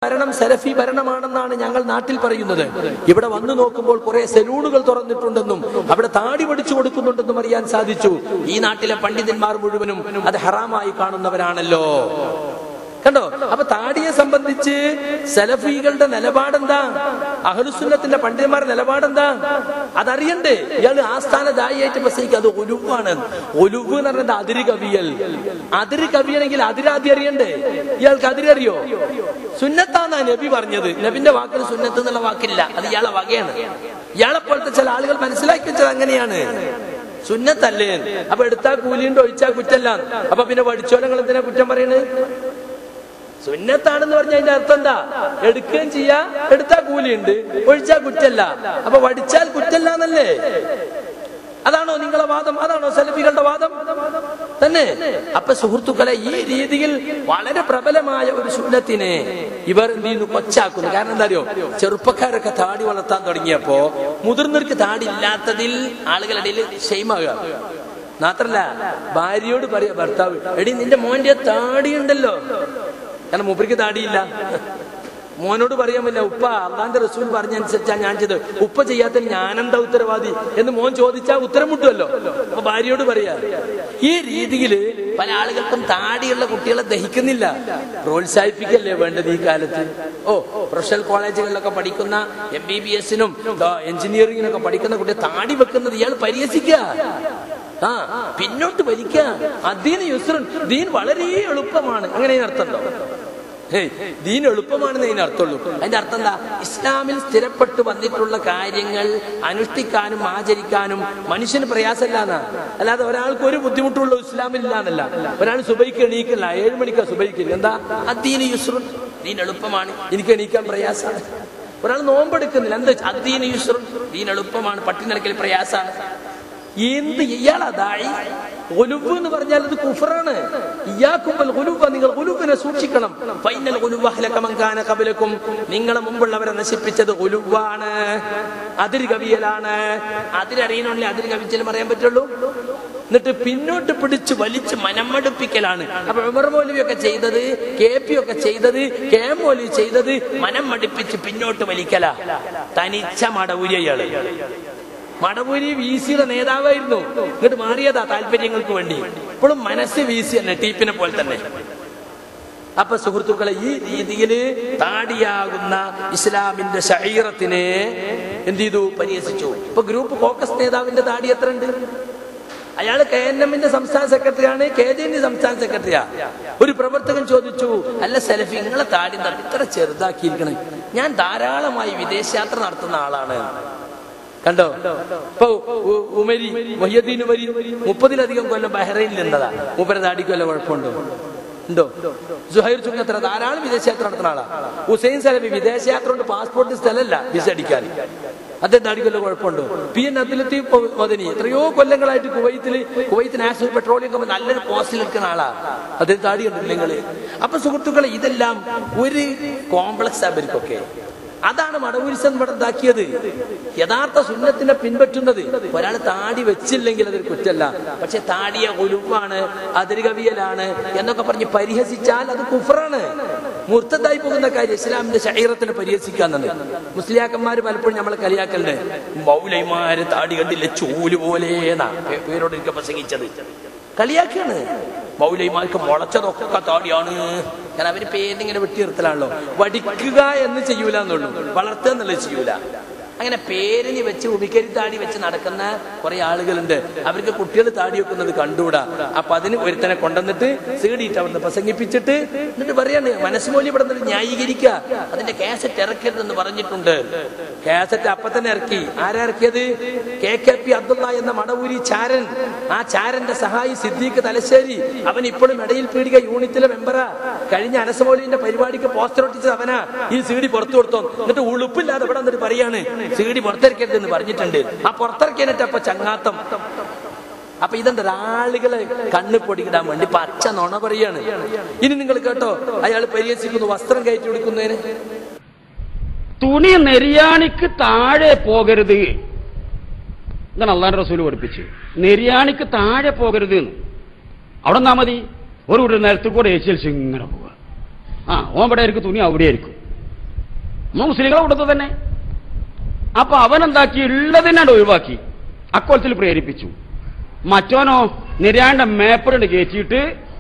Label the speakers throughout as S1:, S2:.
S1: ഭരണം സലഫി ഭരണമാണെന്നാണ് ഞങ്ങൾ നാട്ടിൽ പറയുന്നത് ഇവിടെ വന്നു നോക്കുമ്പോൾ കുറെ സെലൂണുകൾ തുറന്നിട്ടുണ്ടെന്നും അവിടെ താടി പഠിച്ചു കൊടുക്കുന്നുണ്ടെന്നും അറിയാൻ സാധിച്ചു ഈ നാട്ടിലെ പണ്ഡിതന്മാർ മുഴുവനും അത് ഹറാമായി കാണുന്നവരാണല്ലോ കണ്ടോ അപ്പൊ താടിയെ സംബന്ധിച്ച് സലഫികളുടെ നിലപാടെന്താ അഹലുസുന്നത്തിന്റെ പണ്ഡിതന്മാരുടെ നിലപാടെന്താ അതറിയണ്ടേ ഇയാൾ ആസ്ഥാന ദായിയായിട്ട് പ്രസംഗിക്കുക അത് ഒലുവാണ് ഒലുവ് എന്ന് പറഞ്ഞത് അതിര് കവിയൽ അതിര് കവിയണെങ്കിൽ അതിരാദ്യം അറിയണ്ടേ ഇയാൾക്ക് അതിരറിയോ സുന്നത്താന്നാ നബി പറഞ്ഞത് നബിന്റെ വാക്കിൽ സുന്നത്ത് എന്നുള്ള വാക്കില്ല അത് ഇയാളെ വകയാണ് ഇയാളെ പോലത്തെ ചില ആളുകൾ മനസ്സിലാക്കി വെച്ചത് അങ്ങനെയാണ് സുന്നത്തല്ലേ അപ്പൊ എടുത്താ കൂലിയുണ്ട് ഒഴിച്ചാ കുറ്റല്ല അപ്പൊ പിന്നെ പഠിച്ചോലങ്ങൾ എന്തിനാ കുറ്റം പറയുന്നത് സുന്നത്താണെന്ന് പറഞ്ഞ അതിന്റെ അർത്ഥം എന്താ എടുക്കുകയും ചെയ്യാ എടുത്താ കൂലിയുണ്ട് ഒഴിച്ചാ കുറ്റല്ല അപ്പൊ വടിച്ചാൽ കുറ്റല്ല എന്നല്ലേ അതാണോ നിങ്ങളെ വാദം അതാണോ സെൽഫികളുടെ വാദം തന്നെ അപ്പൊ സുഹൃത്തുക്കളെ ഈ രീതിയിൽ വളരെ പ്രബലമായ ഒരു സുന്നത്തിനെ ഇവർ എന്ത് ചെയ്യുന്നു കൊച്ചാക്കുന്നു കാരണം എന്താ അറിയോ ചെറുപ്പക്കാരൊക്കെ താടി വളർത്താൻ തുടങ്ങിയപ്പോ മുതിർന്നവർക്ക് താടി ഇല്ലാത്തതിൽ ആളുകളുടെ ഇടയിൽ ഷെയ്മാകുക മാത്രല്ല ഭാര്യയോട് പറയാ ഭർത്താവ് എടി നിന്റെ മോന്റെ താടി ഉണ്ടല്ലോ കാരണം മൂപ്പർക്ക് താടിയില്ല മോനോട് പറയാൻ പറ്റില്ല ഉപ്പ അള്ളാന്റെ റസൂൽ പറഞ്ഞനുസരിച്ചാ ഞാൻ ചെയ്തത് ഉപ്പ ചെയ്യാത്തതിന് ഞാനെന്താ ഉത്തരവാദി എന്ന് മോൻ ചോദിച്ചാൽ ഉത്തരം മുട്ടുമല്ലോ അപ്പൊ ഭാര്യയോട് പറയാ ഈ രീതിയിൽ പല ആളുകൾക്കും താടിയുള്ള കുട്ടികളെ ദഹിക്കുന്നില്ല പ്രോത്സാഹിപ്പിക്കല്ലേ വേണ്ടത് ഈ കാലത്ത് ഓ പ്രൊഫഷണൽ കോളേജുകളിലൊക്കെ പഠിക്കുന്ന എം ബി ബി എസിനും എഞ്ചിനീയറിംഗിനൊക്കെ പഠിക്കുന്ന കുട്ടിയെ താടി വെക്കുന്നത് ഇയാൾ പരിഹസിക്കുക ആ പിന്നോട്ട് വലിക്ക അദീന് യുസ്രൻ ദീൻ വളരെ എളുപ്പമാണ് അങ്ങനെ അർത്ഥമുണ്ടോ ഹേയ്, ദീൻ എളുപ്പമാണെന്ന് അതിന് അർത്ഥമുള്ളൂ അതിന്റെ അർത്ഥം എന്താ ഇസ്ലാമിൽ സ്ഥിരപ്പെട്ടു വന്നിട്ടുള്ള കാര്യങ്ങൾ അനുഷ്ഠിക്കാനും ആചരിക്കാനും മനുഷ്യന് പ്രയാസമില്ല എന്നാ അല്ലാതെ ഒരാൾക്ക് ഒരു ബുദ്ധിമുട്ടുള്ള ഇസ്ലാമിൽ ഇല്ല എന്നല്ല ഒരാൾ സുബൈക്ക് എണീക്കില്ല ഏഴ് മണിക്കാ സുബൈക്ക് എന്താ അദ്ദീന് യുസ്രുൻ ദീൻ എളുപ്പമാണ് എനിക്ക് എണീക്കാൻ പ്രയാസമാണ് ഒരാൾ നോമ്പെടുക്കുന്നില്ല എന്താ അദ്ദീന് യുസ്രുൻ ദീൻ എളുപ്പമാണ് പട്ടിണിടക്കൽ പ്രയാസമാണ് എന്ത് ഇയാളതായി ഒലുവ് എന്ന് പറഞ്ഞാൽ ഇത് കുഫറാണ് ഇയാക്കുമ്പൽ ഒലുവ നിങ്ങൾ ഒലുവിനെ സൂക്ഷിക്കണം ഫൈനൽ ഒലുവഹലക്കമങ്കാന കബലക്കും നിങ്ങളെ മുമ്പുള്ളവരെ നശിപ്പിച്ചത് ഒലുവാണ് അതിര് കവിയലാണ് അതിരറിയണമെങ്കിൽ അതിര് കവിച്ചാലും പറയാൻ പറ്റുള്ളൂ എന്നിട്ട് പിന്നോട്ട് പിടിച്ച് വലിച്ച് മനമടുപ്പിക്കലാണ് അപ്പൊ ഉമർ മൗലവിയൊക്കെ ചെയ്തത് കെ പി ഒക്കെ ചെയ്തത് കെ എം മൗലവി ചെയ്തത് മനം മടുപ്പിച്ച് പിന്നോട്ട് വലിക്കല തനിച്ച മടവുരിയയാള് മടവൂരി വി സിയുടെ നേതാവായിരുന്നു ഇങ്ങോട്ട് മാറിയതാ താല്പര്യങ്ങൾക്ക് വേണ്ടി ഇപ്പോഴും മനസ്സ് വി സി തന്നെ ടീപ്പിനെ പോലെ തന്നെ അപ്പൊ സുഹൃത്തുക്കളെ ഈ രീതിയിൽ താടിയാകുന്ന ഇസ്ലാമിന്റെ ശരീരത്തിനെ എന്ത് ചെയ്തു പരിഹസിച്ചു ഇപ്പൊ ഗ്രൂപ്പ് കോക്കസ് നേതാവിന്റെ താടി എത്ര ഉണ്ട് അയാൾ കെ എൻ എമ്മിന്റെ സംസ്ഥാന സെക്രട്ടറിയാണ് കെ ജെ എന്റെ സംസ്ഥാന സെക്രട്ടറിയാ ഒരു പ്രവർത്തകൻ ചോദിച്ചു അല്ല സെലഫി നിങ്ങളെ താടി എന്താ ഇത്ര ചെറുതാക്കിയിരിക്കണേ ഞാൻ ധാരാളമായി വിദേശയാത്ര നടത്തുന്ന ആളാണ് കണ്ടോ ഇപ്പൊ ഉ- ഉമരി മൊയ്യദ്ദീൻ ഉമരി മുപ്പതിലധികം കൊല്ലം ബഹ്റൈനിൽ നിന്നതാ മൂപ്പര താടിക്ക് വല്ല കുഴപ്പമുണ്ടോ ഉണ്ടോ സുഹൈർ ചുങ്കത്ര ധാരാളം വിദേശയാത്ര നടത്തുന്ന ആളാ ഹുസൈൻ സലഫി വിദേശയാത്ര കൊണ്ട് പാസ്പോർട്ട് സ്ഥലമല്ല വിസ അടിക്കാൻ അദ്ദേഹം താടിക്ക് വല്ല കുഴപ്പമുണ്ടോ പി എൻ അബ്ദുലത്തി മദനി എത്രയോ കൊല്ലങ്ങളായിട്ട് കുവൈത്തിൽ കുവൈത്ത് നാഷണൽ പെട്രോളിയം കമ്പനി നല്ലൊരു പോസ്റ്റിൽ നിൽക്കുന്ന ആളാ അദ്ദേഹം താടി കണ്ടിട്ടില്ല നിങ്ങള് അപ്പൊ സുഹൃത്തുക്കളെ ഇതെല്ലാം ഒരു കോംപ്ലക്സ് അവർക്കൊക്കെ അതാണ് മടവൂരിസം ഇവിടെ ഉണ്ടാക്കിയത് യഥാർത്ഥ സുന്നത്തിനെ പിൻപറ്റുന്നത് ഒരാൾ താടി വെച്ചില്ലെങ്കിൽ അതൊരു കുറ്റല്ല പക്ഷെ താടിയ ഒലുവാണ് അതിരുകവിയലാണ് എന്നൊക്കെ പറഞ്ഞ് പരിഹസിച്ചാൽ അത് കുഫറാണ് മുർത്തതായി പോകുന്ന കാര്യം ഇസ്ലാമിന്റെ ശരീരത്തിനെ പരിഹസിക്കാന്നത് മുസ്ലിയാക്കന്മാര് പലപ്പോഴും നമ്മളെ കളിയാക്കലുണ്ട് മൗലൈമാര് താടി കണ്ടില്ല ചൂല് പോലെ പേരോട് എനിക്ക് പ്രസംഗിച്ചത് കളിയാക്കാണ് മൗലൈമാർക്ക് മുളച്ചതൊക്കെ താടിയാണ് കാരണം അവര് പേരിങ്ങനെ വെട്ടി നിർത്തലാണല്ലോ വടിക്കുക എന്ന് ചെയ്യൂല എന്നുള്ളൂ വളർത്തുക എന്നുള്ളത് ചെയ്യൂല അങ്ങനെ പേരിന് വെച്ച് ഉമിക്കരി താടി വെച്ച് നടക്കുന്ന കുറെ ആളുകളുണ്ട് അവർക്ക് കുട്ടികൾ താടി വെക്കുന്നത് കണ്ടുകൂടാ അപ്പൊ അതിന് ഒരുത്തനെ കൊണ്ടുവന്നിട്ട് സീഡിയിട്ട് അവിടുന്ന് പ്രസംഗിപ്പിച്ചിട്ട് എന്നിട്ട് പറയാണ് മനസ്സുമൂലി ഇവിടെ നിന്ന് ന്യായീകരിക്കുക അതിന്റെ കാസറ്റ് ഇറക്കരുതെന്ന് പറഞ്ഞിട്ടുണ്ട് കാസറ്റ് അപ്പൊ തന്നെ ഇറക്കി ആരാ ഇറക്കിയത് കെ കെ പി അബ്ദുള്ള എന്ന മടവൂരി ചാരൻ ആ ചാരന്റെ സഹായി സിദ്ദീഖ് തലശ്ശേരി അവൻ ഇപ്പോഴും ഇടയിൽ പീടിക യൂണിറ്റിലെ മെമ്പറാ കഴിഞ്ഞ അനസമോലിന്റെ പരിപാടിക്ക് പോസ്റ്റർ ഒട്ടിച്ചത് അവനാ ഈ സീഡി പുറത്തു കൊടുത്തോ എന്നിട്ട് ഉളുപ്പില്ലാതെ ഇവിടെ എന്നിട്ട് പറയാണ് സീഡി പുറത്തിറക്കരുത് എന്ന് പറഞ്ഞിട്ടുണ്ട് ആ പുറത്തിറക്കിയിട്ട് അപ്പൊ ചങ്ങാത്തം അപ്പൊ ഇതെന്താ ആളുകളെ കണ്ണ് പൊടിക്കിടാൻ വേണ്ടി പച്ച നുണ പറയാണ് ഇനി നിങ്ങൾ കേട്ടോ അയാൾ പരിഹസിക്കുന്നു വസ്ത്രം കയറ്റി കൊടുക്കുന്നതിന്
S2: തുണി നെരിയാണിക്ക് താഴെ പോകരുത് ഇതാണ് അള്ളാന്റെ റസൂല് പഠിപ്പിച്ച് നെരിയാണിക്ക് താഴെ പോകരുത് എന്ന് അവിടെ നിന്നാ മതി ഒരു ഒരു നേരത്തെ കൂടെ ഏച്ചിൽ ഇങ്ങനെ പോവുക ആ ഓൻ ഇവിടെ ആയിരിക്കും തുണി അവിടെ ആയിരിക്കും നമ്മൾ മുസ്ലിങ്ങളെ കൂട്ടത്തിൽ തന്നെ അപ്പൊ അവനെന്താക്കി ഉള്ളതിനാണ്ട് ഒഴിവാക്കി അക്കോലത്തിൽ പ്രേരിപ്പിച്ചു മറ്റോനോ നിരാണ്ട മേപ്പറുണ്ട് കയറ്റിയിട്ട്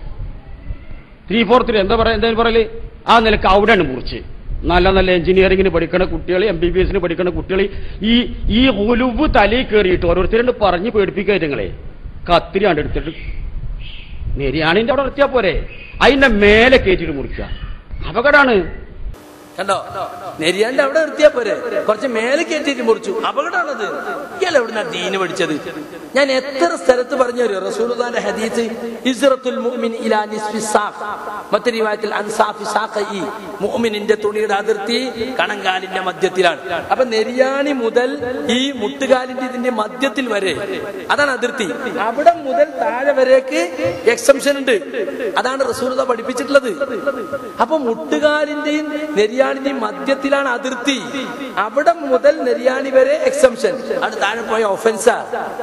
S2: ത്രീ ഫോർ ത്രീ എന്താ പറയാ എന്താ പറയല് ആ നിലക്ക് അവിടെയാണ് മുറിച്ച് നല്ല നല്ല എഞ്ചിനീയറിംഗിന് പഠിക്കുന്ന കുട്ടികൾ എം ബി ബി എസിന് പഠിക്കുന്ന കുട്ടികൾ ഈ ഈ ഒലുവ് തലയിൽ കയറിയിട്ട് ഓരോരുത്തരോട് പറഞ്ഞ് പേടിപ്പിക്കുക നിങ്ങളെ കത്തിരിയാണ്ട് എടുത്തിട്ട് നെരിയാണിന്റെ അവിടെ നിർത്തിയാ പോരെ അതിന്റെ മേലെ കയറ്റിയിട്ട് മുറിക്കുക അപകടമാണ്
S1: കണ്ടോ നെരിയാണ്ട് അവിടെ നിർത്തിയാ പോരെ കുറച്ച് മേലെ കയറ്റിയിട്ട് മുറിച്ചു അപകടമാണത് ഇയാൾ എവിടുന്ന ദീന് പഠിച്ചത് ഞാൻ എത്ര സ്ഥലത്ത് പറഞ്ഞു തരും റസൂലുദാന്റെ ഹദീസ് ഇസ്റത്തുൽ മുഅ്മിൻ ഇലാ നിസ്ഫി സാഖ് മറ്റൊരു റിവായത്തിൽ അൻസാഫി സാഖി മുഅ്മിനിന്റെ തുണിയുടെ അതിർത്തി കണങ്കാലിന്റെ മധ്യത്തിലാണ് അപ്പൊ നെരിയാണി മുതൽ ഈ മുട്ടുകാലിന്റെ ഇതിന്റെ മധ്യത്തിൽ വരെ അതാണ് അതിർത്തി അവിടെ മുതൽ താഴെ വരേക്ക് എക്സംഷൻ ഉണ്ട് അതാണ് റസൂലത പഠിപ്പിച്ചിട്ടുള്ളത് അപ്പൊ മുട്ടുകാലിന്റെയും നെരിയാണിന്റെയും മധ്യത്തിലാണ് അതിർത്തി അവിടെ മുതൽ നെരിയാണി വരെ എക്സംഷൻ അത് താഴെ പോയ ഒഫൻസാ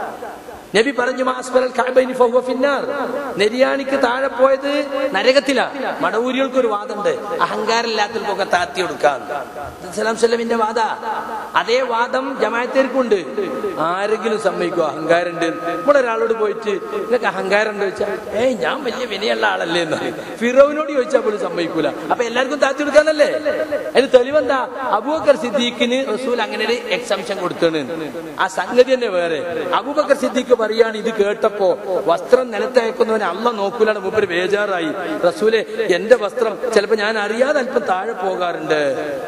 S1: നബി പറഞ്ഞു മാസ്ബലൽ കഅബൈനി ഫഹുവ ഫിന്നാർ നെരിയാണിക്ക് താഴെ പോയത് നരകത്തിലാ മടവൂരികൾക്ക് ഒരു വാദമുണ്ട് അഹങ്കാരമില്ലാത്തവർക്കൊക്കെ താത്തി കൊടുക്കാം സലാം സല്ലമിന്റെ വാദ അതേ വാദം ജമായത്തേർക്കുണ്ട് ആരെങ്കിലും സമ്മതിക്കോ അഹങ്കാരം ഉണ്ട് നമ്മളൊരാളോട് പോയിട്ട് നിനക്ക് അഹങ്കാരം ഉണ്ട് ചോദിച്ചാൽ ഏയ് ഞാൻ വലിയ വിനയുള്ള ആളല്ലേ എന്ന് ഫിറോവിനോട് ചോദിച്ചാൽ പോലും സമ്മതിക്കൂല അപ്പൊ എല്ലാവർക്കും താത്തി കൊടുക്കാന്നല്ലേ അതിന് തെളിവെന്താ അബൂബക്കർ സിദ്ദീഖിന് റസൂൽ അങ്ങനെ ഒരു എക്സംഷൻ കൊടുത്താണ് ആ സംഗതി തന്നെ വേറെ അബൂബക്കർ സിദ്ദീഖ് പറയാണ് ഇത് കേട്ടപ്പോ വസ്ത്രം നിലത്തയക്കുന്നവനെ അല്ല നോക്കൂലാണ് മൂപ്പര് ബേജാറായി റസൂലെ എന്റെ വസ്ത്രം ചിലപ്പോ ഞാൻ അറിയാതെ അല്പം താഴെ പോകാറുണ്ട്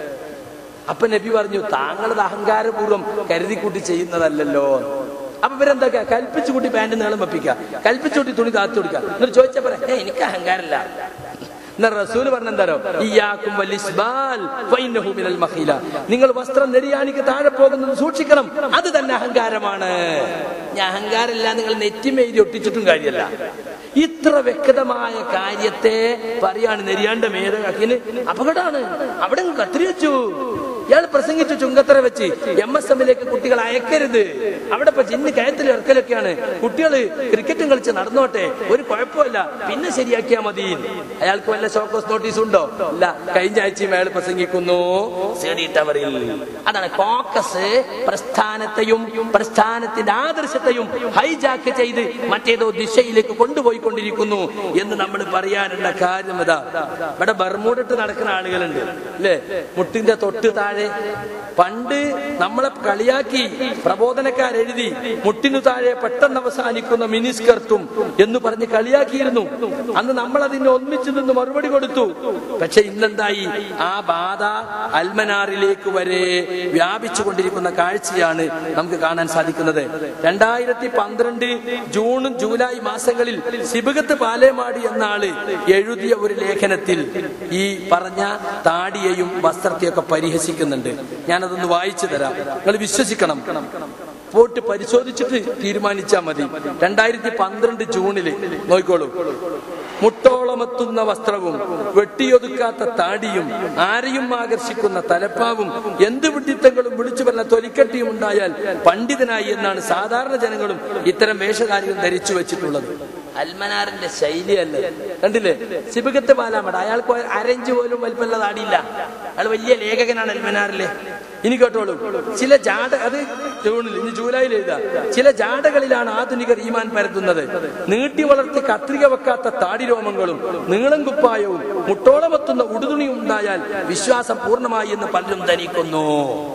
S1: അപ്പൊ നബി പറഞ്ഞു താങ്കളത് അഹങ്കാരപൂർവ്വം കരുതി കൂട്ടി ചെയ്യുന്നതല്ലല്ലോ അപ്പൊ ഇവരെന്താ കൽപ്പിച്ചു കൂട്ടി പാന്റ് നീളം വെപ്പിക്കുക കൽപ്പിച്ചു കൂട്ടി തുണി താത്തു കൊടുക്കുക എന്നിട്ട് ചോദിച്ചാ പറയാ ഏ എനിക്ക് അഹങ്കാരമില്ല എന്നാ റസൂല് പറഞ്ഞെന്താരോ ഇയ്യാക്കും വലിസ്ബാൽ ഫൈന്നഹു മിനൽ മഖീല നിങ്ങൾ വസ്ത്രം നെരിയാണിക്ക് താഴെ പോകുന്നത് സൂക്ഷിക്കണം അത് തന്നെ അഹങ്കാരമാണ് ഞാൻ അഹങ്കാരമില്ല നിങ്ങൾ നെറ്റിമെഴുതി ഒട്ടിച്ചിട്ടും കാര്യമല്ല ഇത്ര വ്യക്തമായ കാര്യത്തെ പറയാണ് നെരിയാണ്ട മേധകാക്കിന് അപകടമാണ് അവിടെ കത്തിരി വെച്ചു ഇയാൾ പ്രസംഗിച്ചു ചുങ്കത്തറ വെച്ച് എം എസ് എമ്മിലേക്ക് കുട്ടികൾ അയക്കരുത് അവിടെ ഇപ്പൊ ജിന്ന് കയത്തിൽ ഇറക്കലൊക്കെയാണ് കുട്ടികൾ ക്രിക്കറ്റും കളിച്ച് നടന്നോട്ടെ ഒരു കുഴപ്പമില്ല പിന്നെ ശരിയാക്കിയാ മതി അയാൾക്ക് വല്ല ഷോക്കോസ് നോട്ടീസ് ഉണ്ടോ ഇല്ല കഴിഞ്ഞ ആഴ്ചയും അയാൾ പ്രസംഗിക്കുന്നു സി ടവറിൽ അതാണ് കോക്കസ് പ്രസ്ഥാനത്തെയും പ്രസ്ഥാനത്തിന്റെ ആദർശത്തെയും ഹൈജാക്ക് ചെയ്ത് മറ്റേതോ ദിശയിലേക്ക് കൊണ്ടുപോയിക്കൊണ്ടിരിക്കുന്നു എന്ന് നമ്മൾ പറയാനുള്ള കാര്യം ഇതാ ഇവിടെ ബർമൂടിട്ട് നടക്കുന്ന ആളുകളുണ്ട് അല്ലേ മുട്ടിന്റെ തൊട്ട് താഴെ പണ്ട് നമ്മളെ കളിയാക്കി പ്രബോധനക്കാരെഴുതി മുട്ടിനു താഴെ പെട്ടെന്ന് അവസാനിക്കുന്ന മിനിസ്കർത്തും എന്ന് പറഞ്ഞ് കളിയാക്കിയിരുന്നു അന്ന് നമ്മൾ അതിനെ ഒന്നിച്ചു നിന്ന് മറുപടി കൊടുത്തു പക്ഷെ ഇന്നെന്തായി ആ ബാധ അൽമനാറിലേക്ക് വരെ വ്യാപിച്ചു കൊണ്ടിരിക്കുന്ന കാഴ്ചയാണ് നമുക്ക് കാണാൻ സാധിക്കുന്നത് രണ്ടായിരത്തി പന്ത്രണ്ട് ജൂൺ ജൂലൈ മാസങ്ങളിൽ സിബകത്ത് പാലേമാടി എന്ന ആള് എഴുതിയ ഒരു ലേഖനത്തിൽ ഈ പറഞ്ഞ താടിയെയും വസ്ത്രത്തെയൊക്കെ പരിഹസിക്കുന്നുണ്ട് ഞാനതൊന്ന് വായിച്ചു തരാം നിങ്ങൾ വിശ്വസിക്കണം പോയിട്ട് പരിശോധിച്ചിട്ട് തീരുമാനിച്ചാൽ മതി രണ്ടായിരത്തി പന്ത്രണ്ട് ജൂണില് നോക്കിക്കോളൂ മുട്ടോളമെത്തുന്ന വസ്ത്രവും വെട്ടിയൊതുക്കാത്ത താടിയും ആരെയും ആകർഷിക്കുന്ന തലപ്പാവും എന്ത് വിഡിത്തങ്ങളും വിളിച്ചു പറഞ്ഞ തൊലിക്കട്ടിയും ഉണ്ടായാൽ പണ്ഡിതനായി എന്നാണ് സാധാരണ ജനങ്ങളും ഇത്തരം വേഷധാരികൾ ധരിച്ചു വെച്ചിട്ടുള്ളത് അൽമനാറിന്റെ ശൈലിയല്ലേ കണ്ടില്ലേ സിബികത്ത് പാലാമട അയാൾക്ക് അരഞ്ച് പോലും വലിപ്പമുള്ള താടിയില്ല അയാൾ വലിയ ലേഖകനാണ് അൽമനാറിലെ ഇനി കേട്ടോളൂ ചില ജാട അത് ജൂണിൽ ഇനി ജൂലൈയിൽ എഴുതാ ചില ജാടകളിലാണ് ആധുനികർ ഈമാൻ പരത്തുന്നത് നീട്ടി വളർത്തി കത്രിക വെക്കാത്ത താടി രോമങ്ങളും നീളം കുപ്പായവും മുട്ടോളമെത്തുന്ന ഉടുതുണിയും ഉണ്ടായാൽ വിശ്വാസം പൂർണ്ണമായി എന്ന് പലരും ധരിക്കുന്നു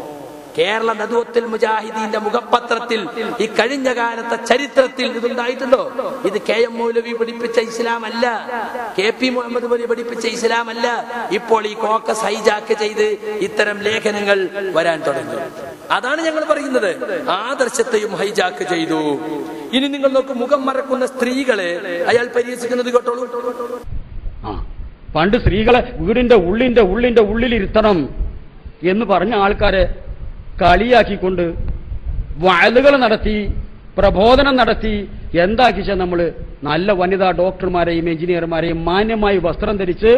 S1: കേരള നദുവത്തിൽ മുജാഹിദീന്റെ മുഖപത്രത്തിൽ ഈ കഴിഞ്ഞ കാലത്തെ ചരിത്രത്തിൽ ഇതുണ്ടായിട്ടുണ്ടോ ഇത് കെ എം മൗലവി പഠിപ്പിച്ച ഇസ്ലാം അല്ല കെ പി മുഹമ്മദ് വലി പഠിപ്പിച്ച ഇസ്ലാം അല്ല ഇപ്പോൾ ഈ കോക്കസ് ഹൈജാക്ക് ചെയ്ത് ഇത്തരം ലേഖനങ്ങൾ വരാൻ തുടങ്ങി അതാണ് ഞങ്ങൾ പറയുന്നത് ആദർശത്തെയും ഹൈജാക്ക് ചെയ്തു ഇനി നിങ്ങൾ നോക്കൂ മുഖം മറക്കുന്ന സ്ത്രീകളെ അയാൾ പരിഹസിക്കുന്നത് കേട്ടോളൂ
S2: ആ പണ്ട് സ്ത്രീകളെ വീടിന്റെ ഉള്ളിന്റെ ഉള്ളിന്റെ ഉള്ളിലിരുത്തണം എന്ന് പറഞ്ഞ ആൾക്കാരെ കളിയാക്കിക്കൊണ്ട് വയലുകൾ നടത്തി പ്രബോധനം നടത്തി എന്താക്കിച്ച നമ്മൾ നല്ല വനിതാ ഡോക്ടർമാരെയും എഞ്ചിനീയർമാരെയും മാന്യമായി വസ്ത്രം ധരിച്ച്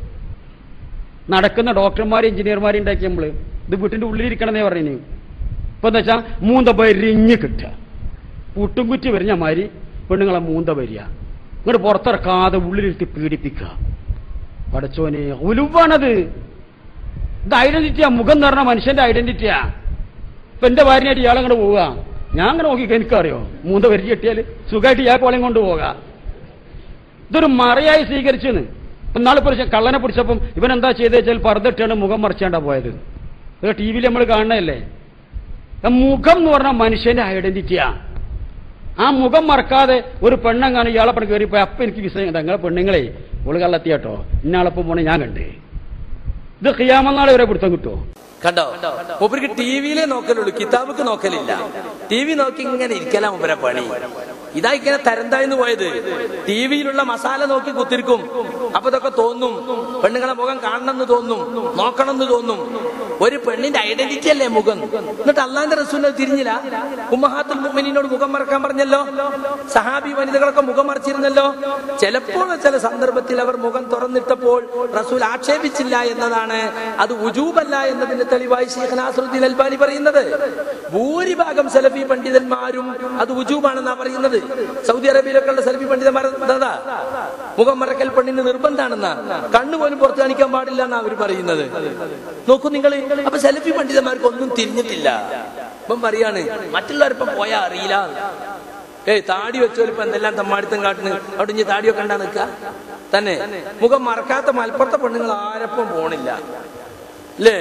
S2: നടക്കുന്ന ഡോക്ടർമാരെയും എഞ്ചിനീയർമാരെയും ഉണ്ടാക്കി നമ്മൾ ഇത് വീട്ടിന്റെ ഉള്ളിലിരിക്കണമെന്നേ പറഞ്ഞു ഇപ്പൊ എന്താ വെച്ചാൽ മൂന്ത വരിഞ്ഞ് കിട്ടുക പുട്ടുംകുറ്റി വരിഞ്ഞ മാതിരി പെണ്ണുങ്ങളെ മൂന്ത വരിക ഇങ്ങോട്ട് പുറത്തിറക്കാതെ ഉള്ളിലിരുത്തി പീഡിപ്പിക്കുക പടച്ചോനെ ഉലുവാണത് ഇത് ഐഡന്റിറ്റിയാ മുഖം എന്ന് പറഞ്ഞ മനുഷ്യന്റെ ഐഡന്റിറ്റിയാ ഇപ്പൊ എന്റെ ഭാര്യയായിട്ട് ഇയാളെ അങ്ങോട്ട് പോവുക ഞാൻ അങ്ങനെ നോക്കി എനിക്കറിയോ മൂന്ന് വരി കെട്ടിയാൽ സുഖമായിട്ട് ഇയാൾ പോളെയും കൊണ്ട് പോകാം ഇതൊരു മറയായി സ്വീകരിച്ചെന്ന് ഇപ്പൊ നാളെ പിടിച്ച കള്ളനെ പിടിച്ചപ്പം ഇവൻ എന്താ ചെയ്തത് വെച്ചാൽ പർദ്ദട്ടാണ് മുഖം മറിച്ചാണ്ടാ പോയത് ഇത് ടി വിയിൽ നമ്മൾ കാണണല്ലേ ആ മുഖം എന്ന് പറഞ്ഞാൽ മനുഷ്യന്റെ ഐഡന്റിറ്റിയാ ആ മുഖം മറക്കാതെ ഒരു പെണ്ണങ്ങാനും ഇയാളെ പണി കയറിപ്പോയി അപ്പൊ എനിക്ക് വിഷയം നിങ്ങളെ പെണ്ണുങ്ങളെ ഓള് കള്ളെത്തിയാട്ടോ ഇന്നാളപ്പം പോണേ ഞാൻ കണ്ട് ഇത് ഖിയാമനാളെ വരെ പിടുത്തം കിട്ടുമോ
S1: കണ്ടോ മൂപ്പർക്ക് ടി വിയിലേ നോക്കലുള്ളൂ കിതാബുക്ക് നോക്കലില്ല ടി വി നോക്കി ഇങ്ങനെ ഇരിക്കലാ മൂപ്പരെ പണി ഇതാ ഇങ്ങനെ തരന്താഴ്ന്നു പോയത് ടി വിയിലുള്ള മസാല നോക്കി കുത്തിരിക്കും അപ്പൊ ഇതൊക്കെ തോന്നും പെണ്ണുങ്ങളെ മുഖം കാണണമെന്ന് തോന്നും നോക്കണമെന്ന് തോന്നും ഒരു പെണ്ണിന്റെ ഐഡന്റിറ്റി അല്ലേ മുഖം എന്നിട്ട് അള്ളാന്റെ റസൂലിനെ തിരിഞ്ഞില്ല ഉമ്മഹാത്തുൽ മുഅ്മിനീനോട് മുഖം മറക്കാൻ പറഞ്ഞല്ലോ സഹാബി വനിതകളൊക്കെ മുഖം മറച്ചിരുന്നല്ലോ ചിലപ്പോൾ ചില സന്ദർഭത്തിൽ അവർ മുഖം തുറന്നിട്ടപ്പോൾ റസൂൽ ആക്ഷേപിച്ചില്ല എന്നതാണ് അത് ഉജൂബല്ല എന്നതിന്റെ തെളിവായി ഷെയ്ഖ് നാസറുദ്ദീൻ അൽബാനി പറയുന്നത് ഭൂരിഭാഗം സലഫി പണ്ഡിതന്മാരും അത് ഉജൂബാണെന്നാ പറയുന്നത് സൗദി അറേബ്യയിലൊക്കെ ഉള്ള സലഫി പണ്ഡിതന്മാർ എന്താ മുഖം മറക്കൽ പെണ്ണിന് നിർബന്ധാണെന്നാ കണ്ണുപോലും പുറത്തു കാണിക്കാൻ പാടില്ല എന്നാ അവർ പറയുന്നത് നോക്കൂ നിങ്ങൾ അപ്പൊ സലഫി പണ്ഡിതന്മാർക്ക് ഒന്നും തിരിഞ്ഞിട്ടില്ല ഇപ്പം പറയാണ് മറ്റുള്ളവരിപ്പം പോയാ അറിയില്ല ഏയ് താടി വെച്ചോൽ ഇപ്പൊ എന്തെല്ലാം തമ്മാടിത്തം കാട്ടുന്നു അവിടെ ഇനി താടിയൊക്കെ ഉണ്ടാ നിൽക്ക തന്നെ മുഖം മറക്കാത്ത മലപ്പുറത്തെ പെണ്ണുങ്ങൾ ആരപ്പം പോണില്ല അല്ലേ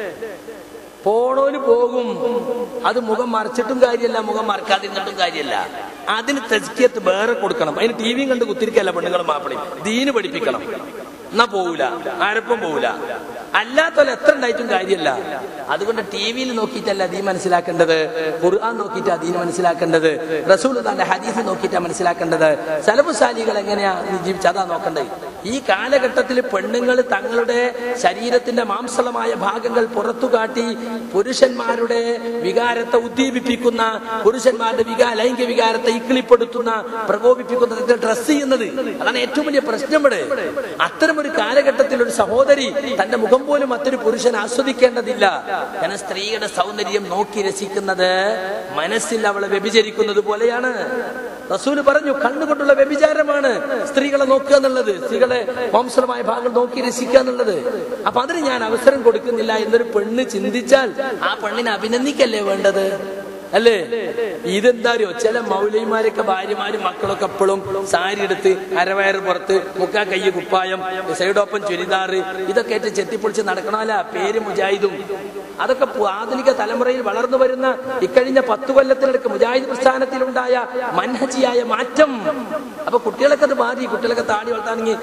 S1: പോണോന് പോകും അത് മുഖം മറച്ചിട്ടും കാര്യമല്ല മുഖം മറക്കാതിരുന്നിട്ടും കാര്യമല്ല അതിന് തെസ്കിയത്ത് വേറെ കൊടുക്കണം അതിന് ടി വിയും കണ്ട് കുത്തിരിക്കല്ല പെണ്ണുങ്ങളും മാപ്പിളയും ദീന് പഠിപ്പിക്കണം എന്നാ പോവൂല ആരപ്പം പോവൂല അല്ലാത്തവരെ എത്ര ഉണ്ടായിട്ടും കാര്യമല്ല അതുകൊണ്ട് ടി വിയിൽ നോക്കിയിട്ടല്ല ദീ മനസ്സിലാക്കേണ്ടത് ഖുർആൻ നോക്കിയിട്ടാ ദീൻ മനസ്സിലാക്കേണ്ടത് റസൂൽ തന്റെ ഹദീസ് നോക്കിയിട്ടാ മനസ്സിലാക്കേണ്ടത് സലഫുസാലികൾ എങ്ങനെയാ ജീവിച്ച അതാ നോക്കേണ്ടത് ഈ കാലഘട്ടത്തിൽ പെണ്ണുങ്ങൾ തങ്ങളുടെ ശരീരത്തിന്റെ മാംസളമായ ഭാഗങ്ങൾ പുറത്തു കാട്ടി പുരുഷന്മാരുടെ വികാരത്തെ ഉദ്ദീപിപ്പിക്കുന്ന പുരുഷന്മാരുടെ വികാ ലൈംഗിക വികാരത്തെ ഇക്കിളിപ്പെടുത്തുന്ന പ്രകോപിപ്പിക്കുന്ന തരത്തിൽ ഡ്രസ് ചെയ്യുന്നത് അതാണ് ഏറ്റവും വലിയ പ്രശ്നം ഇവിടെ അത്തരം ഒരു കാലഘട്ടത്തിൽ ഒരു സഹോദരി തന്റെ മുഖം പോലും മറ്റൊരു പുരുഷൻ ആസ്വദിക്കേണ്ടതില്ല കാരണം സ്ത്രീയുടെ സൗന്ദര്യം നോക്കി രസിക്കുന്നത് മനസ്സിൽ അവളെ വ്യഭിചരിക്കുന്നത് പോലെയാണ് റസൂല് പറഞ്ഞു കണ്ണുകൊണ്ടുള്ള വ്യഭിചാരമാണ് സ്ത്രീകളെ നോക്കുക എന്നുള്ളത് സ്ത്രീകളെ മാംസളമായ ഭാഗങ്ങൾ നോക്കി രസിക്കുക എന്നുള്ളത് അപ്പൊ അതിന് ഞാൻ അവസരം കൊടുക്കുന്നില്ല എന്നൊരു പെണ്ണ് ചിന്തിച്ചാൽ ആ പെണ്ണിനെ അഭിനന്ദിക്കല്ലേ വേണ്ടത് അല്ലേ ഇതെന്താ അറിയോ ചില മൗലൈമാരൊക്കെ ഭാര്യമാരും മക്കളൊക്കെ എപ്പോഴും സാരി എടുത്ത് അരവയറ് പുറത്ത് മുക്കാ കയ്യ് കുപ്പായം സൈഡോപ്പൻ ചുരിദാറ് ഇതൊക്കെ ആയിട്ട് ചെത്തിപ്പൊളിച്ച് നടക്കണമല്ല പേര് മുജാഹിദും അതൊക്കെ പു- ആധുനിക തലമുറയിൽ വളർന്നു വരുന്ന ഇക്കഴിഞ്ഞ പത്ത് കൊല്ലത്തിനിടക്ക് മുജാഹിദ് പ്രസ്ഥാനത്തിലുണ്ടായ മൻഹജിയായ മാറ്റം അപ്പൊ കുട്ടികളൊക്കെ അത് മാറി കുട്ടികളൊക്കെ താടി വളർത്താണെങ്കിൽ